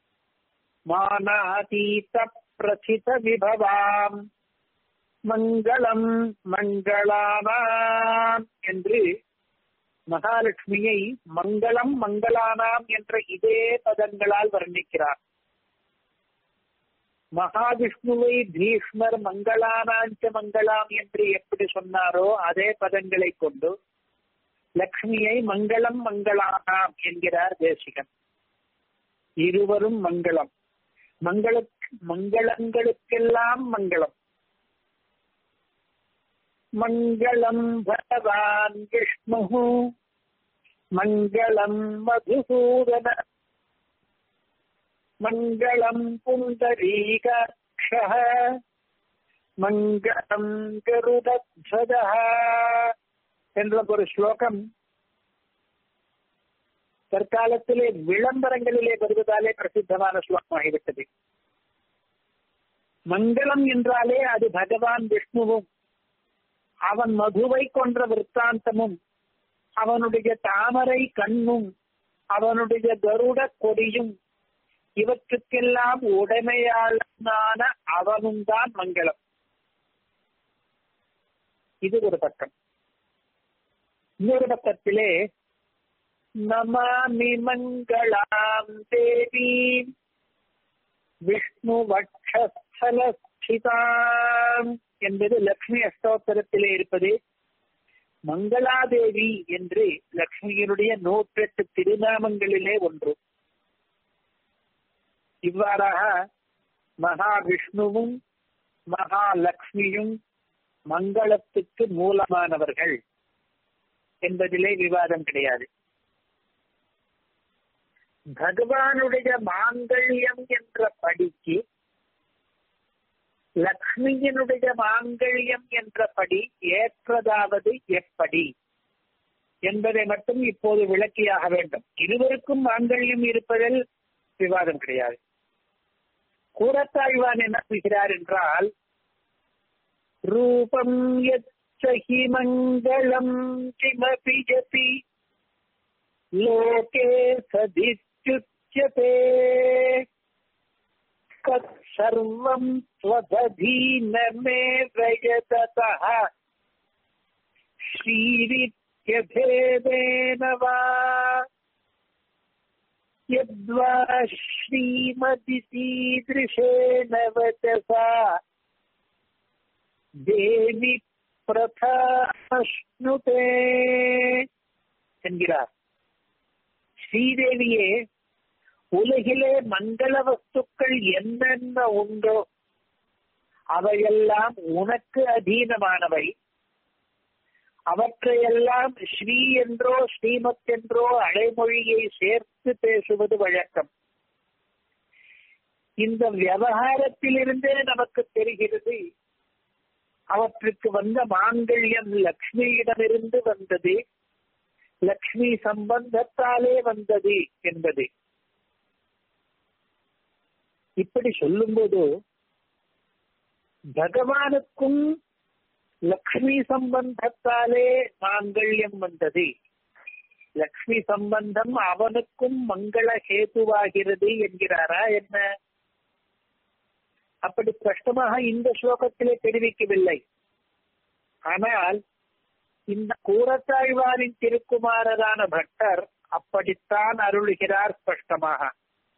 மானாதீத பிரசித விபவாம் மங்களம் மங்களானாம் என்று மகாலட்சுமியை மங்களம் மங்களானாம் என்ற இதே பதங்களால் வர்ணிக்கிறார் மகாவிஷ்ணுவை பீஷ்மர் மங்களானாஞ்ச மங்களாம் என்று எப்படி சொன்னாரோ அதே பதங்களை கொண்டு லக்ஷ்மியை மங்களம் மங்களானாம் என்கிறார் தேசிகன் இருவரும் மங்களம் மங்களுக்கு மங்களங்களுக்கெல்லாம் மங்களம் மங்களம் பகவான் விஷ்ணு மங்களம் மதுசூதன மங்களம் புண்டரீகாட்ச மங்களம் கருடத்வஜ என்ற ஒரு ஸ்லோகம் தற்காலத்திலே விளம்பரங்களிலே வருவதாலே பிரசித்தமான ஸ்லோகமாகிவிட்டது மங்களம் என்றாலே அது பகவான் விஷ்ணுவும் அவன் மதுவை கொன்ற விற்த்தாந்தமும் அவனுடைய தாமரை கண்ணும் அவனுடைய கருட கொடியும் இவற்றுக்கெல்லாம் உடைமையாளனான அவனும் தான் மங்களம் இது ஒரு பக்கம் இன்னொரு பக்கத்திலே நமாமி மங்களாம் தேவீம் விஷ்ணு வட்சஸ்தலஸ்திதாம் என்பது லக்ஷ்மி அஷ்டோத்தரத்திலே இருப்பது மங்களாதேவி என்று லக்ஷ்மியினுடைய நூற்றெட்டு திருநாமங்களிலே ஒன்று இவ்வாறாக மகாவிஷ்ணுவும் மகாலட்சுமியும் மங்களத்துக்கு மூலமானவர்கள் என்பதிலே விவாதம் கிடையாது பகவானுடைய மாங்கல்யம் என்ற படிக்கு லக்ஷ்மியினுடைய மாங்கல்யம் என்ற படி ஏற்றதாவது எப்படி என்பதை மட்டும் இப்போது விளக்கியாக வேண்டும் இருவருக்கும் மாங்கல்யம் இருப்பதில் விவாதம் கிடையாது கூறத்தாழ்வான் என்ன சொல்கிறார் என்றால் ரூபம் யச்சஹி மங்களம் கிமபி ஜபி லோகே சதித்யுச்யதே தற்சர்வம் ஸ்வததீனமேவ யததः ஸ்ரீரித்யபேதேன வா यद्वा श्रीमतिसीदृशेन वचसा தேவி பிரதாஷ்ணுதே என்கிறார் ஸ்ரீதேவியே உலகிலே மங்கள வஸ்துக்கள் என்னென்ன உண்டோ அவையெல்லாம் உனக்கு அதீனமானவை அவற்றையெல்லாம் ஸ்ரீ என்றோ ஸ்ரீமத் என்றோ அடைமொழியை சேர்த்து பேசுவது வழக்கம் இந்த விவகாரத்திலிருந்தே நமக்கு தெரிகிறது அவற்றுக்கு வந்த மாங்கல்யம் லக்ஷ்மியிடமிருந்து வந்தது லக்ஷ்மி சம்பந்தத்தாலே வந்தது என்பது இப்படி சொல்லும்போது பகவானுக்கும் லக்ஷ்மி சம்பந்தத்தாலே மாங்கல்யம் வந்தது லக்ஷ்மி சம்பந்தம் அவனுக்கும் மங்கள ஹேதுவாகிறது என்கிறாரா என்ன அப்படி ஸ்பஷ்டமாக இந்த ஸ்லோகத்திலே தெரிவிக்கவில்லை ஆனால் இந்த கூரத்தாழ்வாரின் திருக்குமாரரான பட்டர் அப்படித்தான் அருளுகிறார் ஸ்பஷ்டமாக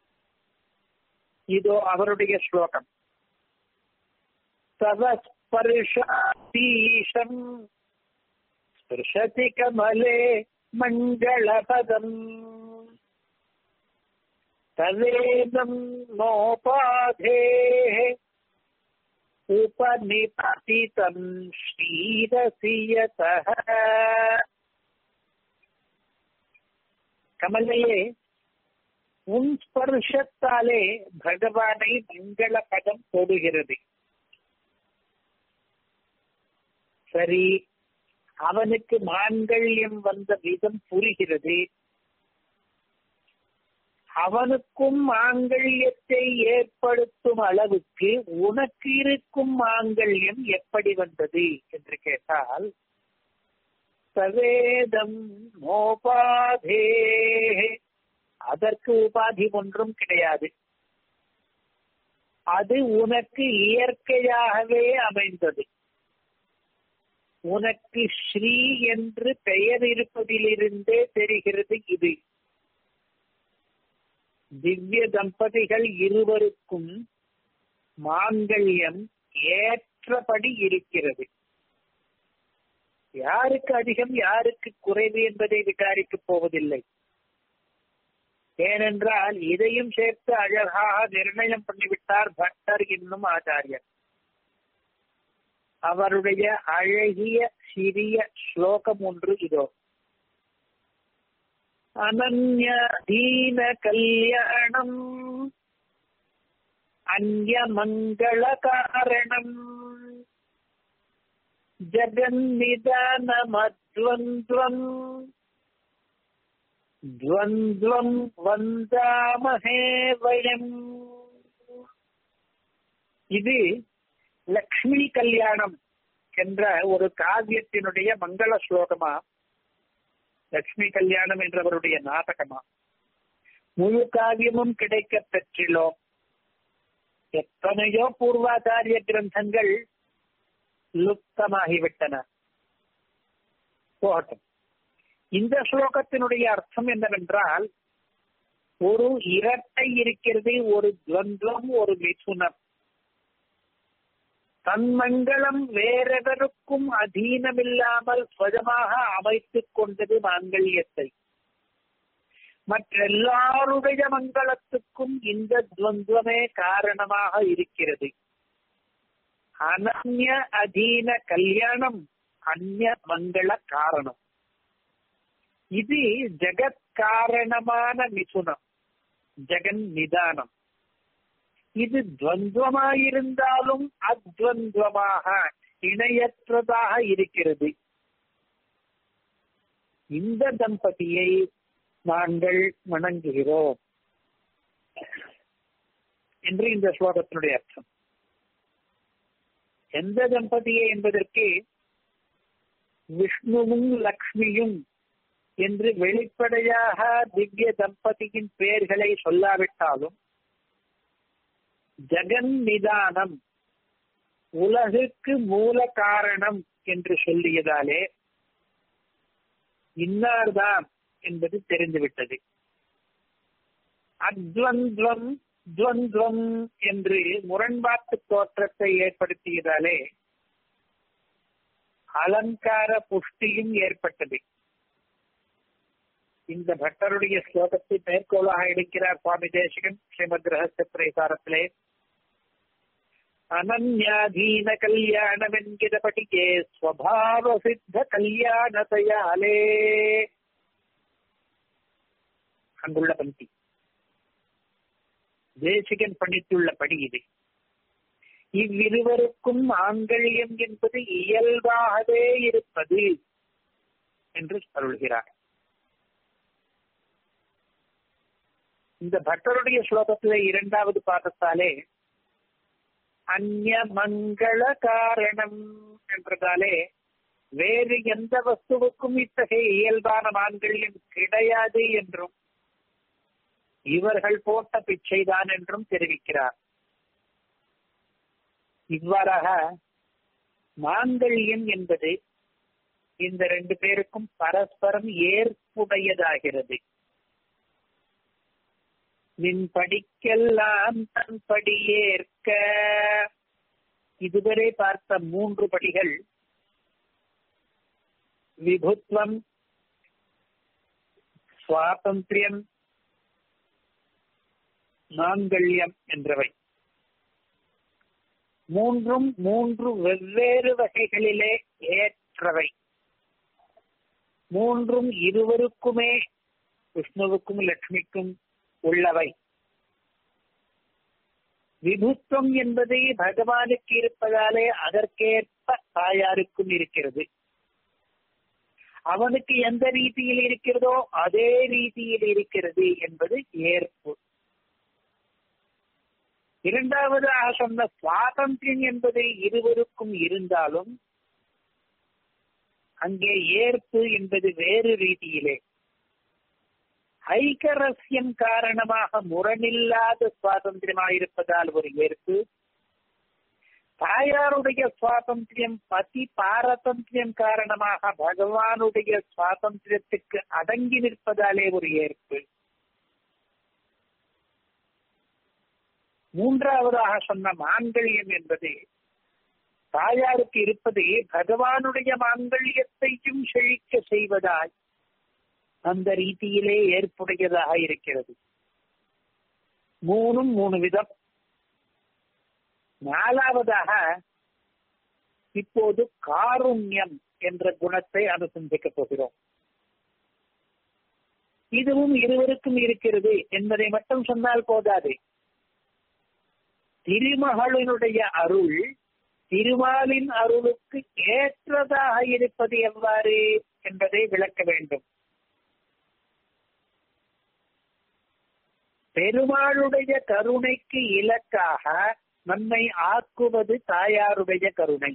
இதோ அவருடைய ஸ்லோகம் சவஸ்பர்ஷீஷம் ஸ்பிருஷதி கமலே மங்களபதம் தவேதம் நோபாதேः उपनिपतितं श्रीरसियतः கமலையே உன் ஸ்பர்ஷத்தாலே பகவானை மங்கள பதம் போடுகிறது சரி அவனுக்கு மாங்கல்யம் வந்த விதம் புரிகிறது அவனுக்கும் மாங்கல்யத்தை ஏற்படுத்தும் அளவுக்கு உனக்கு இருக்கும் மாங்கல்யம் எப்படி வந்தது என்று கேட்டால் சவேதம் மோபாதே அதற்கு உபாதி ஒன்றும் கிடையாது அது உனக்கு இயற்கையாகவே அமைந்தது உனக்கு ஸ்ரீ என்று பெயர் இருப்பதிலிருந்தே தெரிகிறது இது திவ்ய தம்பதிகள் இருவருக்கும் மாங்கல்யம் ஏற்றபடி இருக்கிறது யாருக்கு அதிகம் யாருக்கு குறைவு என்பதை விசாரிக்கப் போவதில்லை ஏனென்றால் இதையும் சேர்த்து அழகாக நிர்ணயம் பண்ணிவிட்டார் பட்டர் என்னும் ஆச்சாரியர் அவருடைய அழகிய சிறிய ஸ்லோகம் ஒன்று இதோ அனன்யதீன கல்யாணம் அந்யமங்கள காரணம் ஜகன்னிதானமத்வந்த்வம் துவந்த்வம் வந்தாமஹே வயம் இது லக்ஷ்மி கல்யாணம் என்ற ஒரு காவியத்தினுடைய மங்கள ஸ்லோகமா லட்சுமி கல்யாணம் என்றவருடைய நாடகமா முழு காவியமும் கிடைக்க பெற்றிலோம் எத்தனையோ பூர்வாச்சாரிய கிரந்தங்கள் லுப்தமாகிவிட்டன போகட்டும் இந்த ஸ்லோகத்தினுடைய அர்த்தம் என்னவென்றால் ஒரு இரட்டை இருக்கிறது ஒரு துவந்தம் ஒரு மிதுனம் தன்மங்களம் வேறெவருக்கும் அதீனமில்லாமல் சுவஜமாக அமைத்துக் கொண்டது மாங்கல்யத்தை மற்றெல்லாருடைய மங்களத்துக்கும் இந்த துவந்துவமே காரணமாக இருக்கிறது அனன்ய அதீன கல்யாணம் அந்நிய மங்கள காரணம் இது ஜெகத் காரணமான மிதுனம் ஜெகன் நிதானம் இது துவந்துவமாயிருந்தாலும் அத்வந்துவமாக இணையற்றதாக இருக்கிறது இந்த தம்பதியை நாங்கள் வணங்குகிறோம் என்று இந்த ஸ்லோகத்தினுடைய அர்த்தம் எந்த தம்பதியை என்பதற்கு விஷ்ணுவும் லக்ஷ்மியும் என்று வெளிப்படையாக திவ்ய தம்பதியின் பெயர்களை சொல்லாவிட்டாலும் ஜெகன் நிதானம் உலகுக்கு மூல காரணம் என்று சொல்லியதாலே இன்னார்தான் என்பது தெரிந்துவிட்டது அத்வந்த்வம் துவந்த்வம் என்று முரண்பாட்டு தோற்றத்தை ஏற்படுத்தியதாலே அலங்கார புஷ்டியும் ஏற்பட்டது இந்த பட்டருடைய ஸ்லோகத்தை மேற்கோளாக எடுக்கிறார் சுவாமி தேசிகன் ஸ்ரீமத் ரகசிய பிரசாரத்திலே அனன்யாதீன கல்யாணம் என்கிற படிக்கே ஸ்வபாவ சித்த கல்யாணத்தையாலே அங்குள்ள பந்தி தேசிகன் பண்ணித்துள்ள படி இது இவ்விருவருக்கும் மாங்கல்யம் என்பது இயல்பாகவே இருப்பது என்று அருள்கிறார் இந்த பட்டருடைய ஸ்லோகத்திலே இரண்டாவது பாதத்தாலே அந்நிய மங்கள காரணம் என்றதாலே வேறு எந்த வஸ்துவுக்கும் இத்தகைய இயல்பான மான்கள்யம் கிடையாது என்றும் இவர்கள் போட்ட பிச்சைதான் என்றும் தெரிவிக்கிறார் இவ்வாறாக மாங்கல்யம் என்பது இந்த ரெண்டு பேருக்கும் பரஸ்பரம் ஏற்புடையதாகிறது நின் படிக்கெல்லாம் தன் படியேற்க இதுவரை பார்த்த மூன்று படிகள் விபுத்வம் சுவாதந்திரியம் மாங்கல்யம் என்றவை மூன்றும் மூன்று வெவ்வேறு வகைகளிலே ஏற்றவை மூன்றும் இருவருக்குமே விஷ்ணுவுக்கும் லட்சுமிக்கும் உள்ளவை விபுத்துவம் என்பது பகவானுக்கு இருப்பதாலே அதற்கேற்ப தாயாருக்கும் இருக்கிறது அவனுக்கு எந்த ரீதியில் இருக்கிறதோ அதே ரீதியில் இருக்கிறது என்பது ஏற்பு இரண்டாவதாக சொன்ன சுவாதந்திரம் என்பது இருவருக்கும் இருந்தாலும் அங்கே ஏற்பு என்பது வேறு ரீதியிலே ஐக்கரஸ்யம் காரணமாக முரணில்லாத சுவாதந்திரமாயிருப்பதால் ஒரு ஏற்பு தாயாருடைய சுவாதந்திரியம் பதி பாரதந்திரியம் காரணமாக பகவானுடைய சுவாதந்திரத்துக்கு அடங்கி நிற்பதாலே ஒரு ஏற்பு மூன்றாவதாக சொன்ன மாங்கல்யம் என்பது தாயாருக்கு இருப்பது பகவானுடைய மாங்கல்யத்தையும் செழிக்க செய்வதாய் அந்த ரீதியிலே ஏற்புடையதாக இருக்கிறது மூணும் மூணு விதம் நாலாவதாக இப்போது காருண்யம் என்ற குணத்தை அனுசந்திக்கப் போகிறோம் இதுவும் இருவருக்கும் இருக்கிறது என்பதை மட்டும் சொன்னால் போதாது திருமகளினுடைய அருள் திருமாலின் அருளுக்கு ஏற்றதாக இருப்பது எவ்வாறு என்பதை விளக்க வேண்டும் பெருமாளுடைய கருணைக்கு இலக்காக நம்மை ஆக்குவது தாயாருடைய கருணை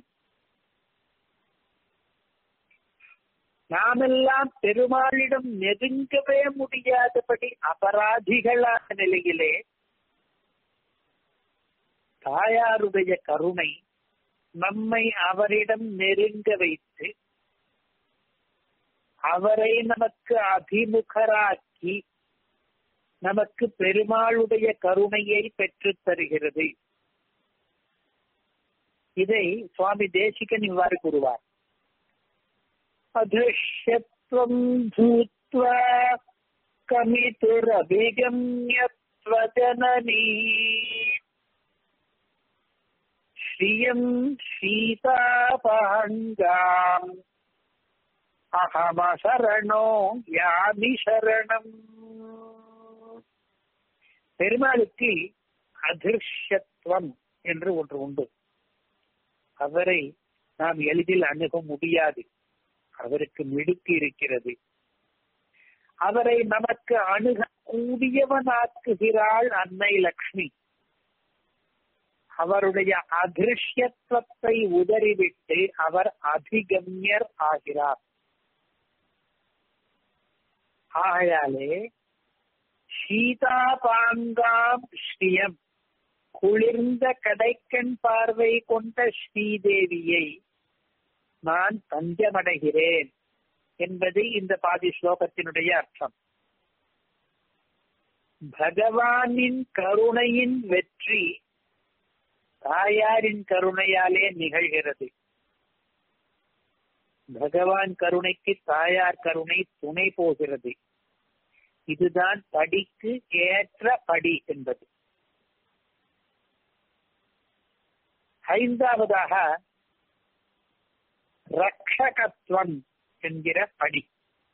நாமெல்லாம் பெருமாளிடம் நெருங்கவே முடியாதபடி அபராதிகளான நிலையிலே தாயாருடைய கருணை நம்மை அவரிடம் நெருங்க வைத்து அவரை நமக்கு அபிமுகராக்கி நமக்கு பெருமாளுடைய கருணையை பெற்றுத் தருகிறது இதை சுவாமி தேசிகன் இவ்வாறு கூறுவார் அதிருஷ்யத்வம் பூத்வா கமிதுரபிகம்யத்வஜனனீ ஸ்ரீயம் சீதாபாங்காம் அகமசரணோ யாமி சரணம் பெருமாளுக்கு அதிர்ஷ்யத்துவம் என்று ஒன்று உண்டு அவரை நாம் எளிதில் அணுக முடியாது அவருக்கு மிடுக்கு இருக்கிறது அவரை நமக்கு அணுக கூடியவனாக்குகிறாள் அன்னை லக்ஷ்மி அவருடைய அதிருஷ்யத்துவத்தை உதறிவிட்டு அவர் அபிகம்யர் ஆகிறார் ஆகையாலே சீதாபாங்காம் ஸ்ரீயம் குளிர்ந்த கடைக்கண் பார்வை கொண்ட ஸ்ரீதேவியை நான் தஞ்சமடைகிறேன் என்பது இந்த பாதி ஸ்லோகத்தினுடைய அர்த்தம் பகவானின் கருணையின் வெற்றி தாயாரின் கருணையாலே நிகழ்கிறது பகவான் கருணைக்கு தாயார் கருணை துணை போகிறது இதுதான் படிக்கு ஏற்ற படி என்பது ஐந்தாவதாக ரக்ஷகத்துவம் என்கிற படி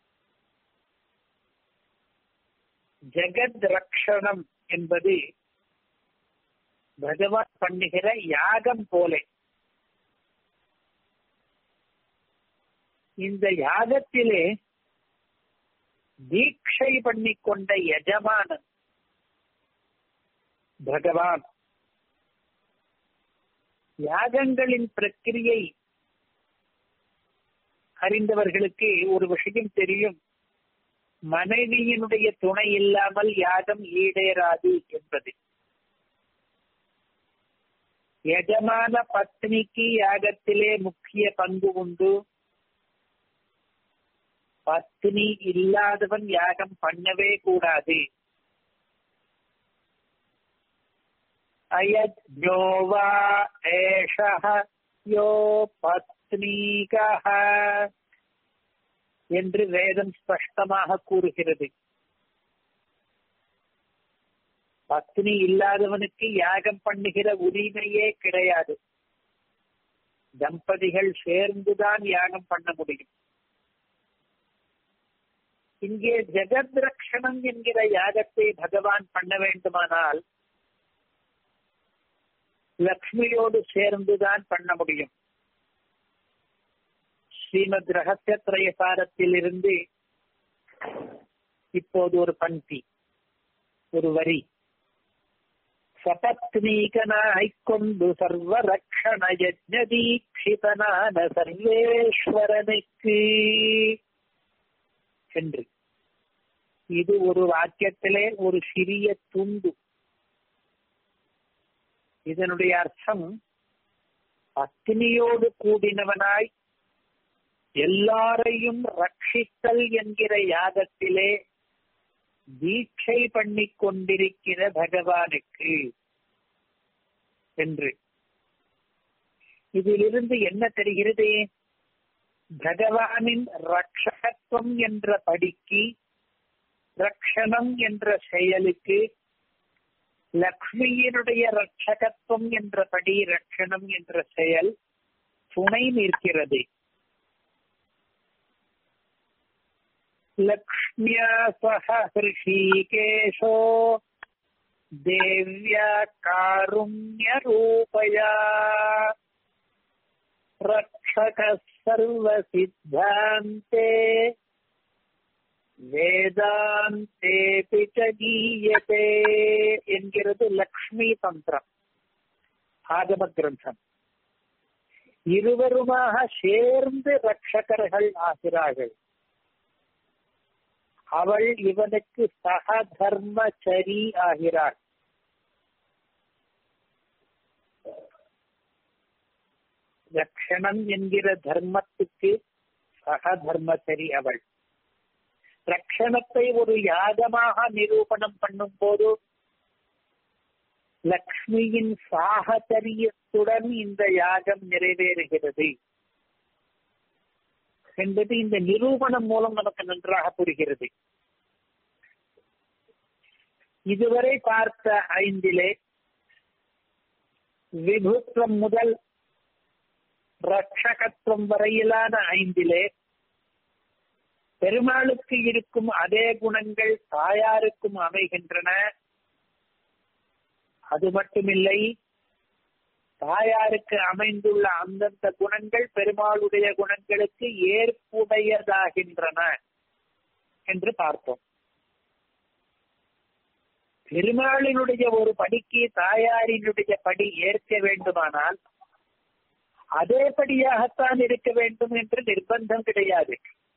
ஜெகத் ரக்ஷணம் என்பது பகவான் பண்ணுகிற யாகம் போல இந்த யாகத்திலே தீட்சை பண்ணிக்கொண்ட எஜமானன் பகவான் யாகங்களின் பிரக்கிரியை அறிந்தவர்களுக்கு ஒரு விஷயம் தெரியும் மனைவியினுடைய துணை இல்லாமல் யாகம் ஈடேறாது என்பது எஜமான பத்னிக்கு யாகத்திலே முக்கிய பங்கு உண்டு பத்னி இல்லாதவன் யாகம் பண்ணவே கூடாது அயஜ்ஞோ வா ஏஷः யோ பத்னீகः என்று வேதம் ஸ்பஷ்டமாக கூறுகிறது பத்னி இல்லாதவனுக்கு யாகம் பண்ணுகிற உரிமையே கிடையாது தம்பதிகள் சேர்ந்துதான் யாகம் பண்ண முடியும் இங்கே ஜெகத் ரக்ஷணம் என்கிற யாகத்தை பகவான் பண்ண வேண்டுமானால் லக்ஷ்மியோடு சேர்ந்துதான் பண்ண முடியும் ஸ்ரீமத் ரகசிய திரயசாரத்தில் இருந்து இப்போது ஒரு பந்தி ஒரு வரி சபத்னீகனாய் கொண்டு சர்வ ரக்ஷண யஜ்ஞ தீட்சிதனான சர்வேஸ்வரனுக்கு என்று இது ஒரு வாக்கியத்திலே ஒரு சிறிய துண்டு இதனுடைய அர்த்தம் பத்தினியோடு கூடினவனாய் எல்லாரையும் ரட்சித்தல் என்கிற யாகத்திலே தீட்சை பண்ணி கொண்டிருக்கிற பகவானுக்கு என்று இதிலிருந்து என்ன தெரிகிறது பகவானின் ரக்ஷகத்துவம் என்ற படிக்கு ரக்ஷணம் என்ற செயலுக்கு லக்ஷ்மியினுடைய ரட்சகத்துவம் என்றபடி ரட்சணம் என்ற செயல் துணை நிற்கிறது லக்ஷ்மியா சக ஹிருஷிகேஷோ தேவ்யா காருண்ய ரூபயா ரக்ஷக சர்வ சித்தாந்தே வேதாந்தேபி கீயதே என்கிறது லக்ஷ்மி தந்திரம் ஆகம கிரந்தம் இருவருமாக சேர்ந்து ரட்சகர்கள் ஆகிறார்கள் அவள் இவனுக்கு சக தர்மச்சரி ஆகிறாள் ரக்ஷணம் என்கிற தர்மத்துக்கு சக தர்மச்சரி அவள் ரக்ஷணத்தை ஒரு யாகமாக நிரூபணம் பண்ணும் போது லக்ஷ்மியின் சாகச்சரியத்துடன் இந்த யாகம் நிறைவேறுகிறது என்பது இந்த நிரூபணம் மூலம் நமக்கு நன்றாக புரிகிறது இதுவரை பார்த்த ஐந்திலே விபுத்துவம் முதல் ரட்சகத்துவம் வரையிலான ஐந்திலே பெருமாளுக்கு இருக்கும் அதே குணங்கள் தாயாருக்கும் அமைகின்றன அது மட்டுமில்லை தாயாருக்கு அமைந்துள்ள அந்தந்த குணங்கள் பெருமாளுடைய குணங்களுக்கு ஏற்புடையதாகின்றன என்று பார்த்தோம் பெருமாளினுடைய ஒரு படிக்கு தாயாரினுடைய படி ஏற்க வேண்டுமானால் அதே படியாகத்தான் இருக்க வேண்டும் என்று நிர்பந்தம் கிடையாது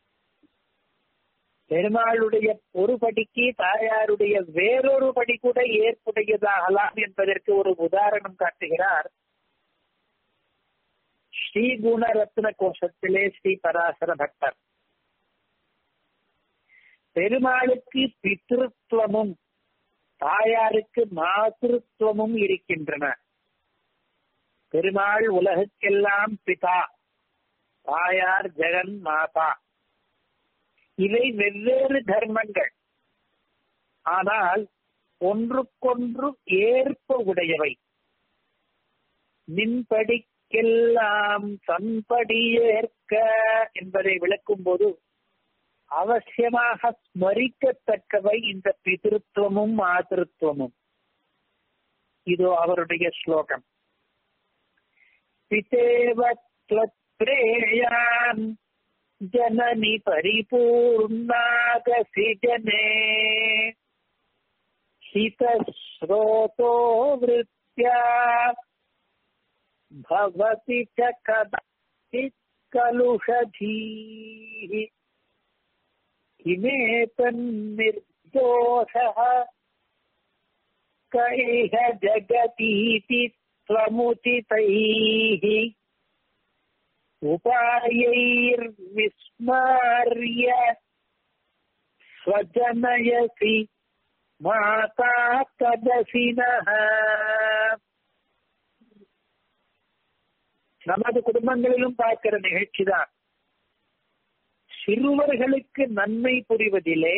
பெருமாளுடைய ஒரு படிக்கு தாயாருடைய வேறொரு படி கூட ஏற்புடையதாகலாம் என்பதற்கு ஒரு உதாரணம் காட்டுகிறார் ஸ்ரீ குணரத்ன கோஷத்திலே ஸ்ரீ பராசர பக்தர் பெருமாளுக்கு பித்ருத்துவமும் தாயாருக்கு மாதிருத்துவமும் இருக்கின்றன பெருமாள் உலகுக்கெல்லாம் பிதா தாயார் ஜெகன் மாதா இவை வெவ்வேறு தர்மங்கள் ஆனால் ஒன்றுக்கொன்று ஏற்ப உடையவை நின்படிக்கெல்லாம் தன்படி ஏற்க என்பதை விளக்கும் போது அவசியமாக ஸ்மரிக்கத்தக்கவை இந்த பிதிருத்துவமும் மாதிருத்துவமும் இதோ அவருடைய ஸ்லோகம் பிதேவ பிரேயான் ஜனனி பரிபூர்ணாகசி ஜனே हितस्रोतो वृत्त्या भवति च कदाचित् कलुषधीः किमेतन्निर्दोषः क इह जगतीति त्वमुचितैः उपायैर्विस्मार्य स्वजनयसि மாதா ததசினஹ நமது குடும்பங்களிலும் பார்க்கிற நிகழ்ச்சி தான் சிறுவர்களுக்கு நன்மை புரிவதிலே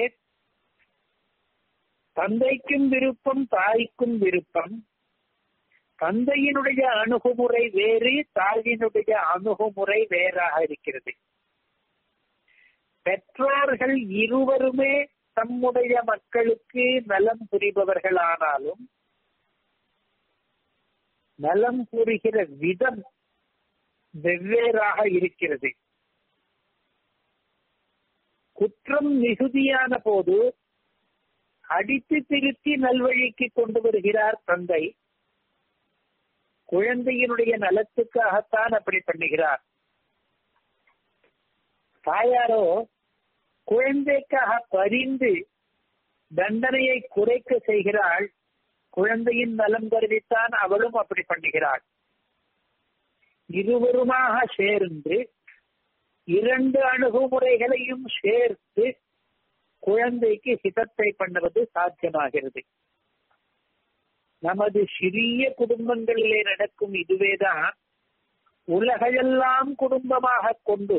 தந்தைக்கும் விருப்பம் தாய்க்கும் விருப்பம் தந்தையினுடைய அணுகுமுறை வேறு தாயினுடைய அணுகுமுறை வேறாக இருக்கிறது பெற்றோர்கள் இருவருமே தம்முடைய மக்களுக்கு நலம் புரிபவர்களானாலும் நலம் புரிகிற விதம் வெவ்வேறாக இருக்கிறது குற்றம் மிகுதியான போது அடித்து திருத்தி நல்வழிக்கு கொண்டு வருகிறார் தந்தை குழந்தையினுடைய நலத்துக்காகத்தான் அப்படி பண்ணுகிறார் தாயாரோ குழந்தைக்காக பரிந்து தண்டனையை குறைக்க செய்கிறாள் குழந்தையின் நலம் கருதித்தான் அவளும் அப்படி பண்ணுகிறாள் இருவருமாக சேர்ந்து இரண்டு அணுகுமுறைகளையும் சேர்த்து குழந்தைக்கு ஹிதத்தை பண்ணுவது சாத்தியமாகிறது நமது சிறிய குடும்பங்களிலே நடக்கும் இதுவேதான் உலகையெல்லாம் குடும்பமாக கொண்டு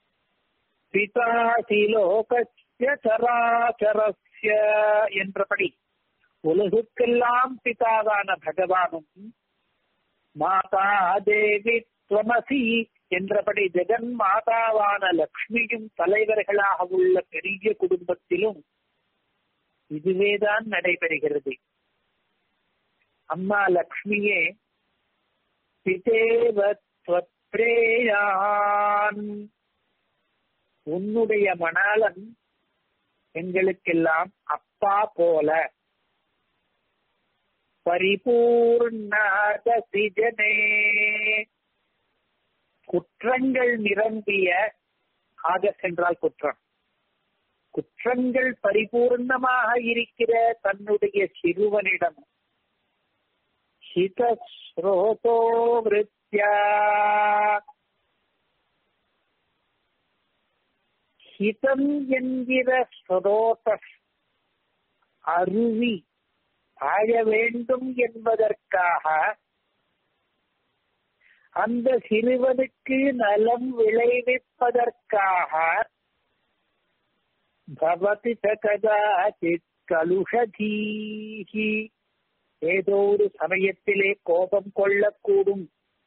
பிதாசி லோகஸ்ய சராச்சரஸ்ய என்றபடி உலகுக்கெல்லாம் பிதாவான பகவானும் மாதா தேவி துவமசி என்றபடி ஜெகன் மாதாவான லக்ஷ்மியும் தலைவர்களாக உள்ள பெரிய குடும்பத்திலும் இதுவேதான் நடைபெறுகிறது அம்மா லக்ஷ்மியே பிதேவ பிரேயான் உன்னுடைய மணாளன் எங்களுக்கெல்லாம் அப்பா போல பரிபூர்ணே குற்றங்கள் நிரம்பிய ஆகஸ் என்றால் குற்றம் குற்றங்கள் பரிபூர்ணமாக இருக்கிற தன்னுடைய சிறுவனிடம் ஹிதஸ்ரோதோ விருத்தியா ஹிதம் என்கிற ஸ்ரோத அருவி ஆழ வேண்டும் என்பதற்காக அந்த சிறுவனுக்கு நலம் விளைவிப்பதற்காக பவதி கதாச்சித் கலுஷதீஹி ஏதோ ஒரு சமயத்திலே கோபம் கொள்ளக்கூடும்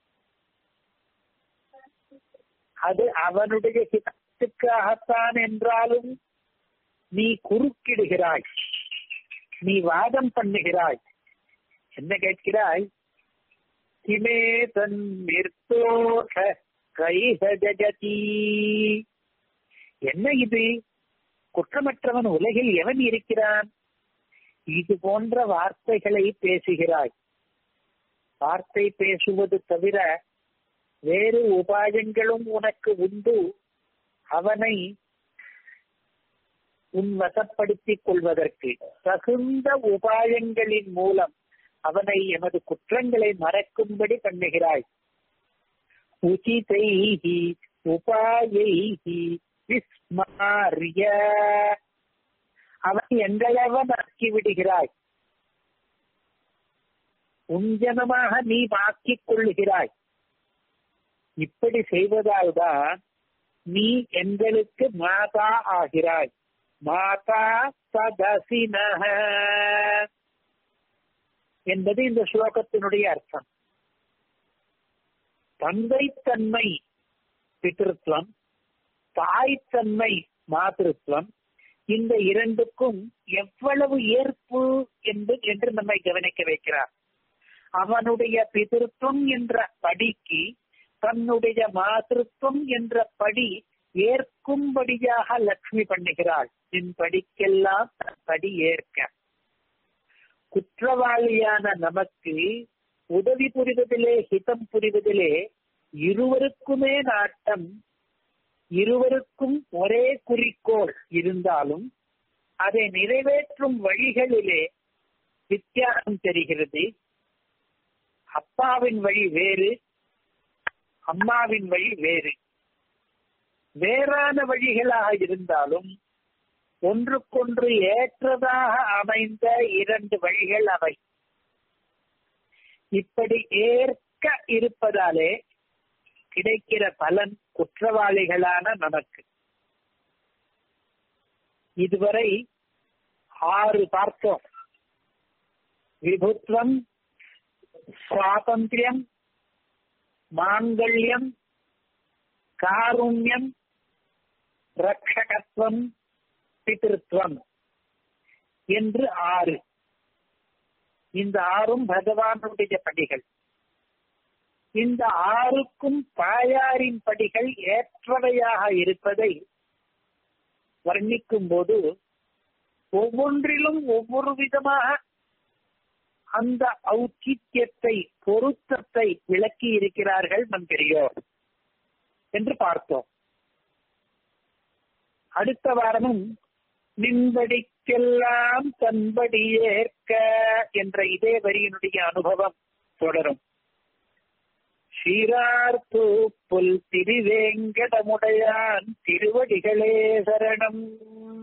அது அவனுடைய ஹிதத்துக்காகத்தான் என்றாலும் நீ குறுக்கிடுகிறாய் நீ வாதம் பண்ணுகிறாய் என்ன கேட்கிறாய் கிமே தன் நிர்தோஷ கைஹ ஜகதி என்ன இது குற்றமற்றவன் உலகில் எவன் இருக்கிறான் இது போன்ற வார்த்தைகளை பேசுகிறாய் வார்த்தை பேசுவது தவிர வேறு உபாயங்களும் உனக்கு உண்டு அவனை உன் வசப்படுத்திக் கொள்வதற்கு தகுந்த உபாயங்களின் மூலம் அவனை எமது குற்றங்களை மறக்கும்படி பண்ணுகிறாய் உச்சிதைஹி உபாயைஹி விஸ்மாரிய அவன் எங்களவன் ஆக்கி விடுகிறாய் உஞ்சனமாக நீ மாக்கிக் கொள்ளுகிறாய் இப்படி செய்வதால்தான் நீ எங்களுக்கு மாதா ஆகிறாய் மாதா சதசினஹ என்பது இந்த ஸ்லோகத்தினுடைய அர்த்தம் தந்தைத்தன்மை பித்திருத்வம் தாய்த்தன்மை மாதிருத்வம் இந்த இரண்டுக்கும் எவ்வளவு ஏற்பு என்று என்று நம்மை கவனிக்க வைக்கிறார் அவனுடைய பிதிருத்துவம் என்ற படிக்கு தன்னுடைய மாதிருத்துவம் என்ற படி ஏற்கும்படியாக லக்ஷ்மி பண்ணுகிறாள் என் படிக்கெல்லாம் தன் படி ஏற்க குற்றவாளியான நமக்கு உதவி புரிவதிலே ஹிதம் புரிவதிலே இருவருக்குமே நாட்டம் இருவருக்கும் ஒரே குறிக்கோள் இருந்தாலும் அதை நிறைவேற்றும் வழிகளிலே வித்தியாசம் தெரிகிறது அப்பாவின் வழி வேறு அம்மாவின் வழி வேறு வேறான வழிகளாக இருந்தாலும் ஒன்றுக்கொன்று ஏற்றதாக அமைந்த இரண்டு வழிகள் அவை இப்படி ஏற்க இருப்பதாலே கிடைக்கிற பலன் குற்றவாளிகளான நமக்கு இதுவரை ஆறு பார்த்தோம் விபுத்வம் சுவாதந்திரியம் மாங்கல்யம் காருண்யம் ரக்ஷகத்துவம் பிதிருத்துவம் என்று ஆறு இந்த ஆறும் பகவானுடைய படிகள் இந்த ஆறுக்கும் தாயாரின் படிகள் ஏற்றவையாக இருப்பதை வர்ணிக்கும் போது ஒவ்வொன்றிலும் ஒவ்வொரு விதமாக அந்த ஔச்சித்யத்தை பொருத்தத்தை விளக்கி இருக்கிறார்கள் மந்திரியோர் என்று பார்த்தோம் அடுத்த வாரமும் நின்படிக்கெல்லாம் தன்படி ஏற்க என்ற இதே வரியினுடைய அனுபவம் தொடரும் சீரார்த்து புல் திரிவேங்கடமுடையான் திருவடிகளே சரணம்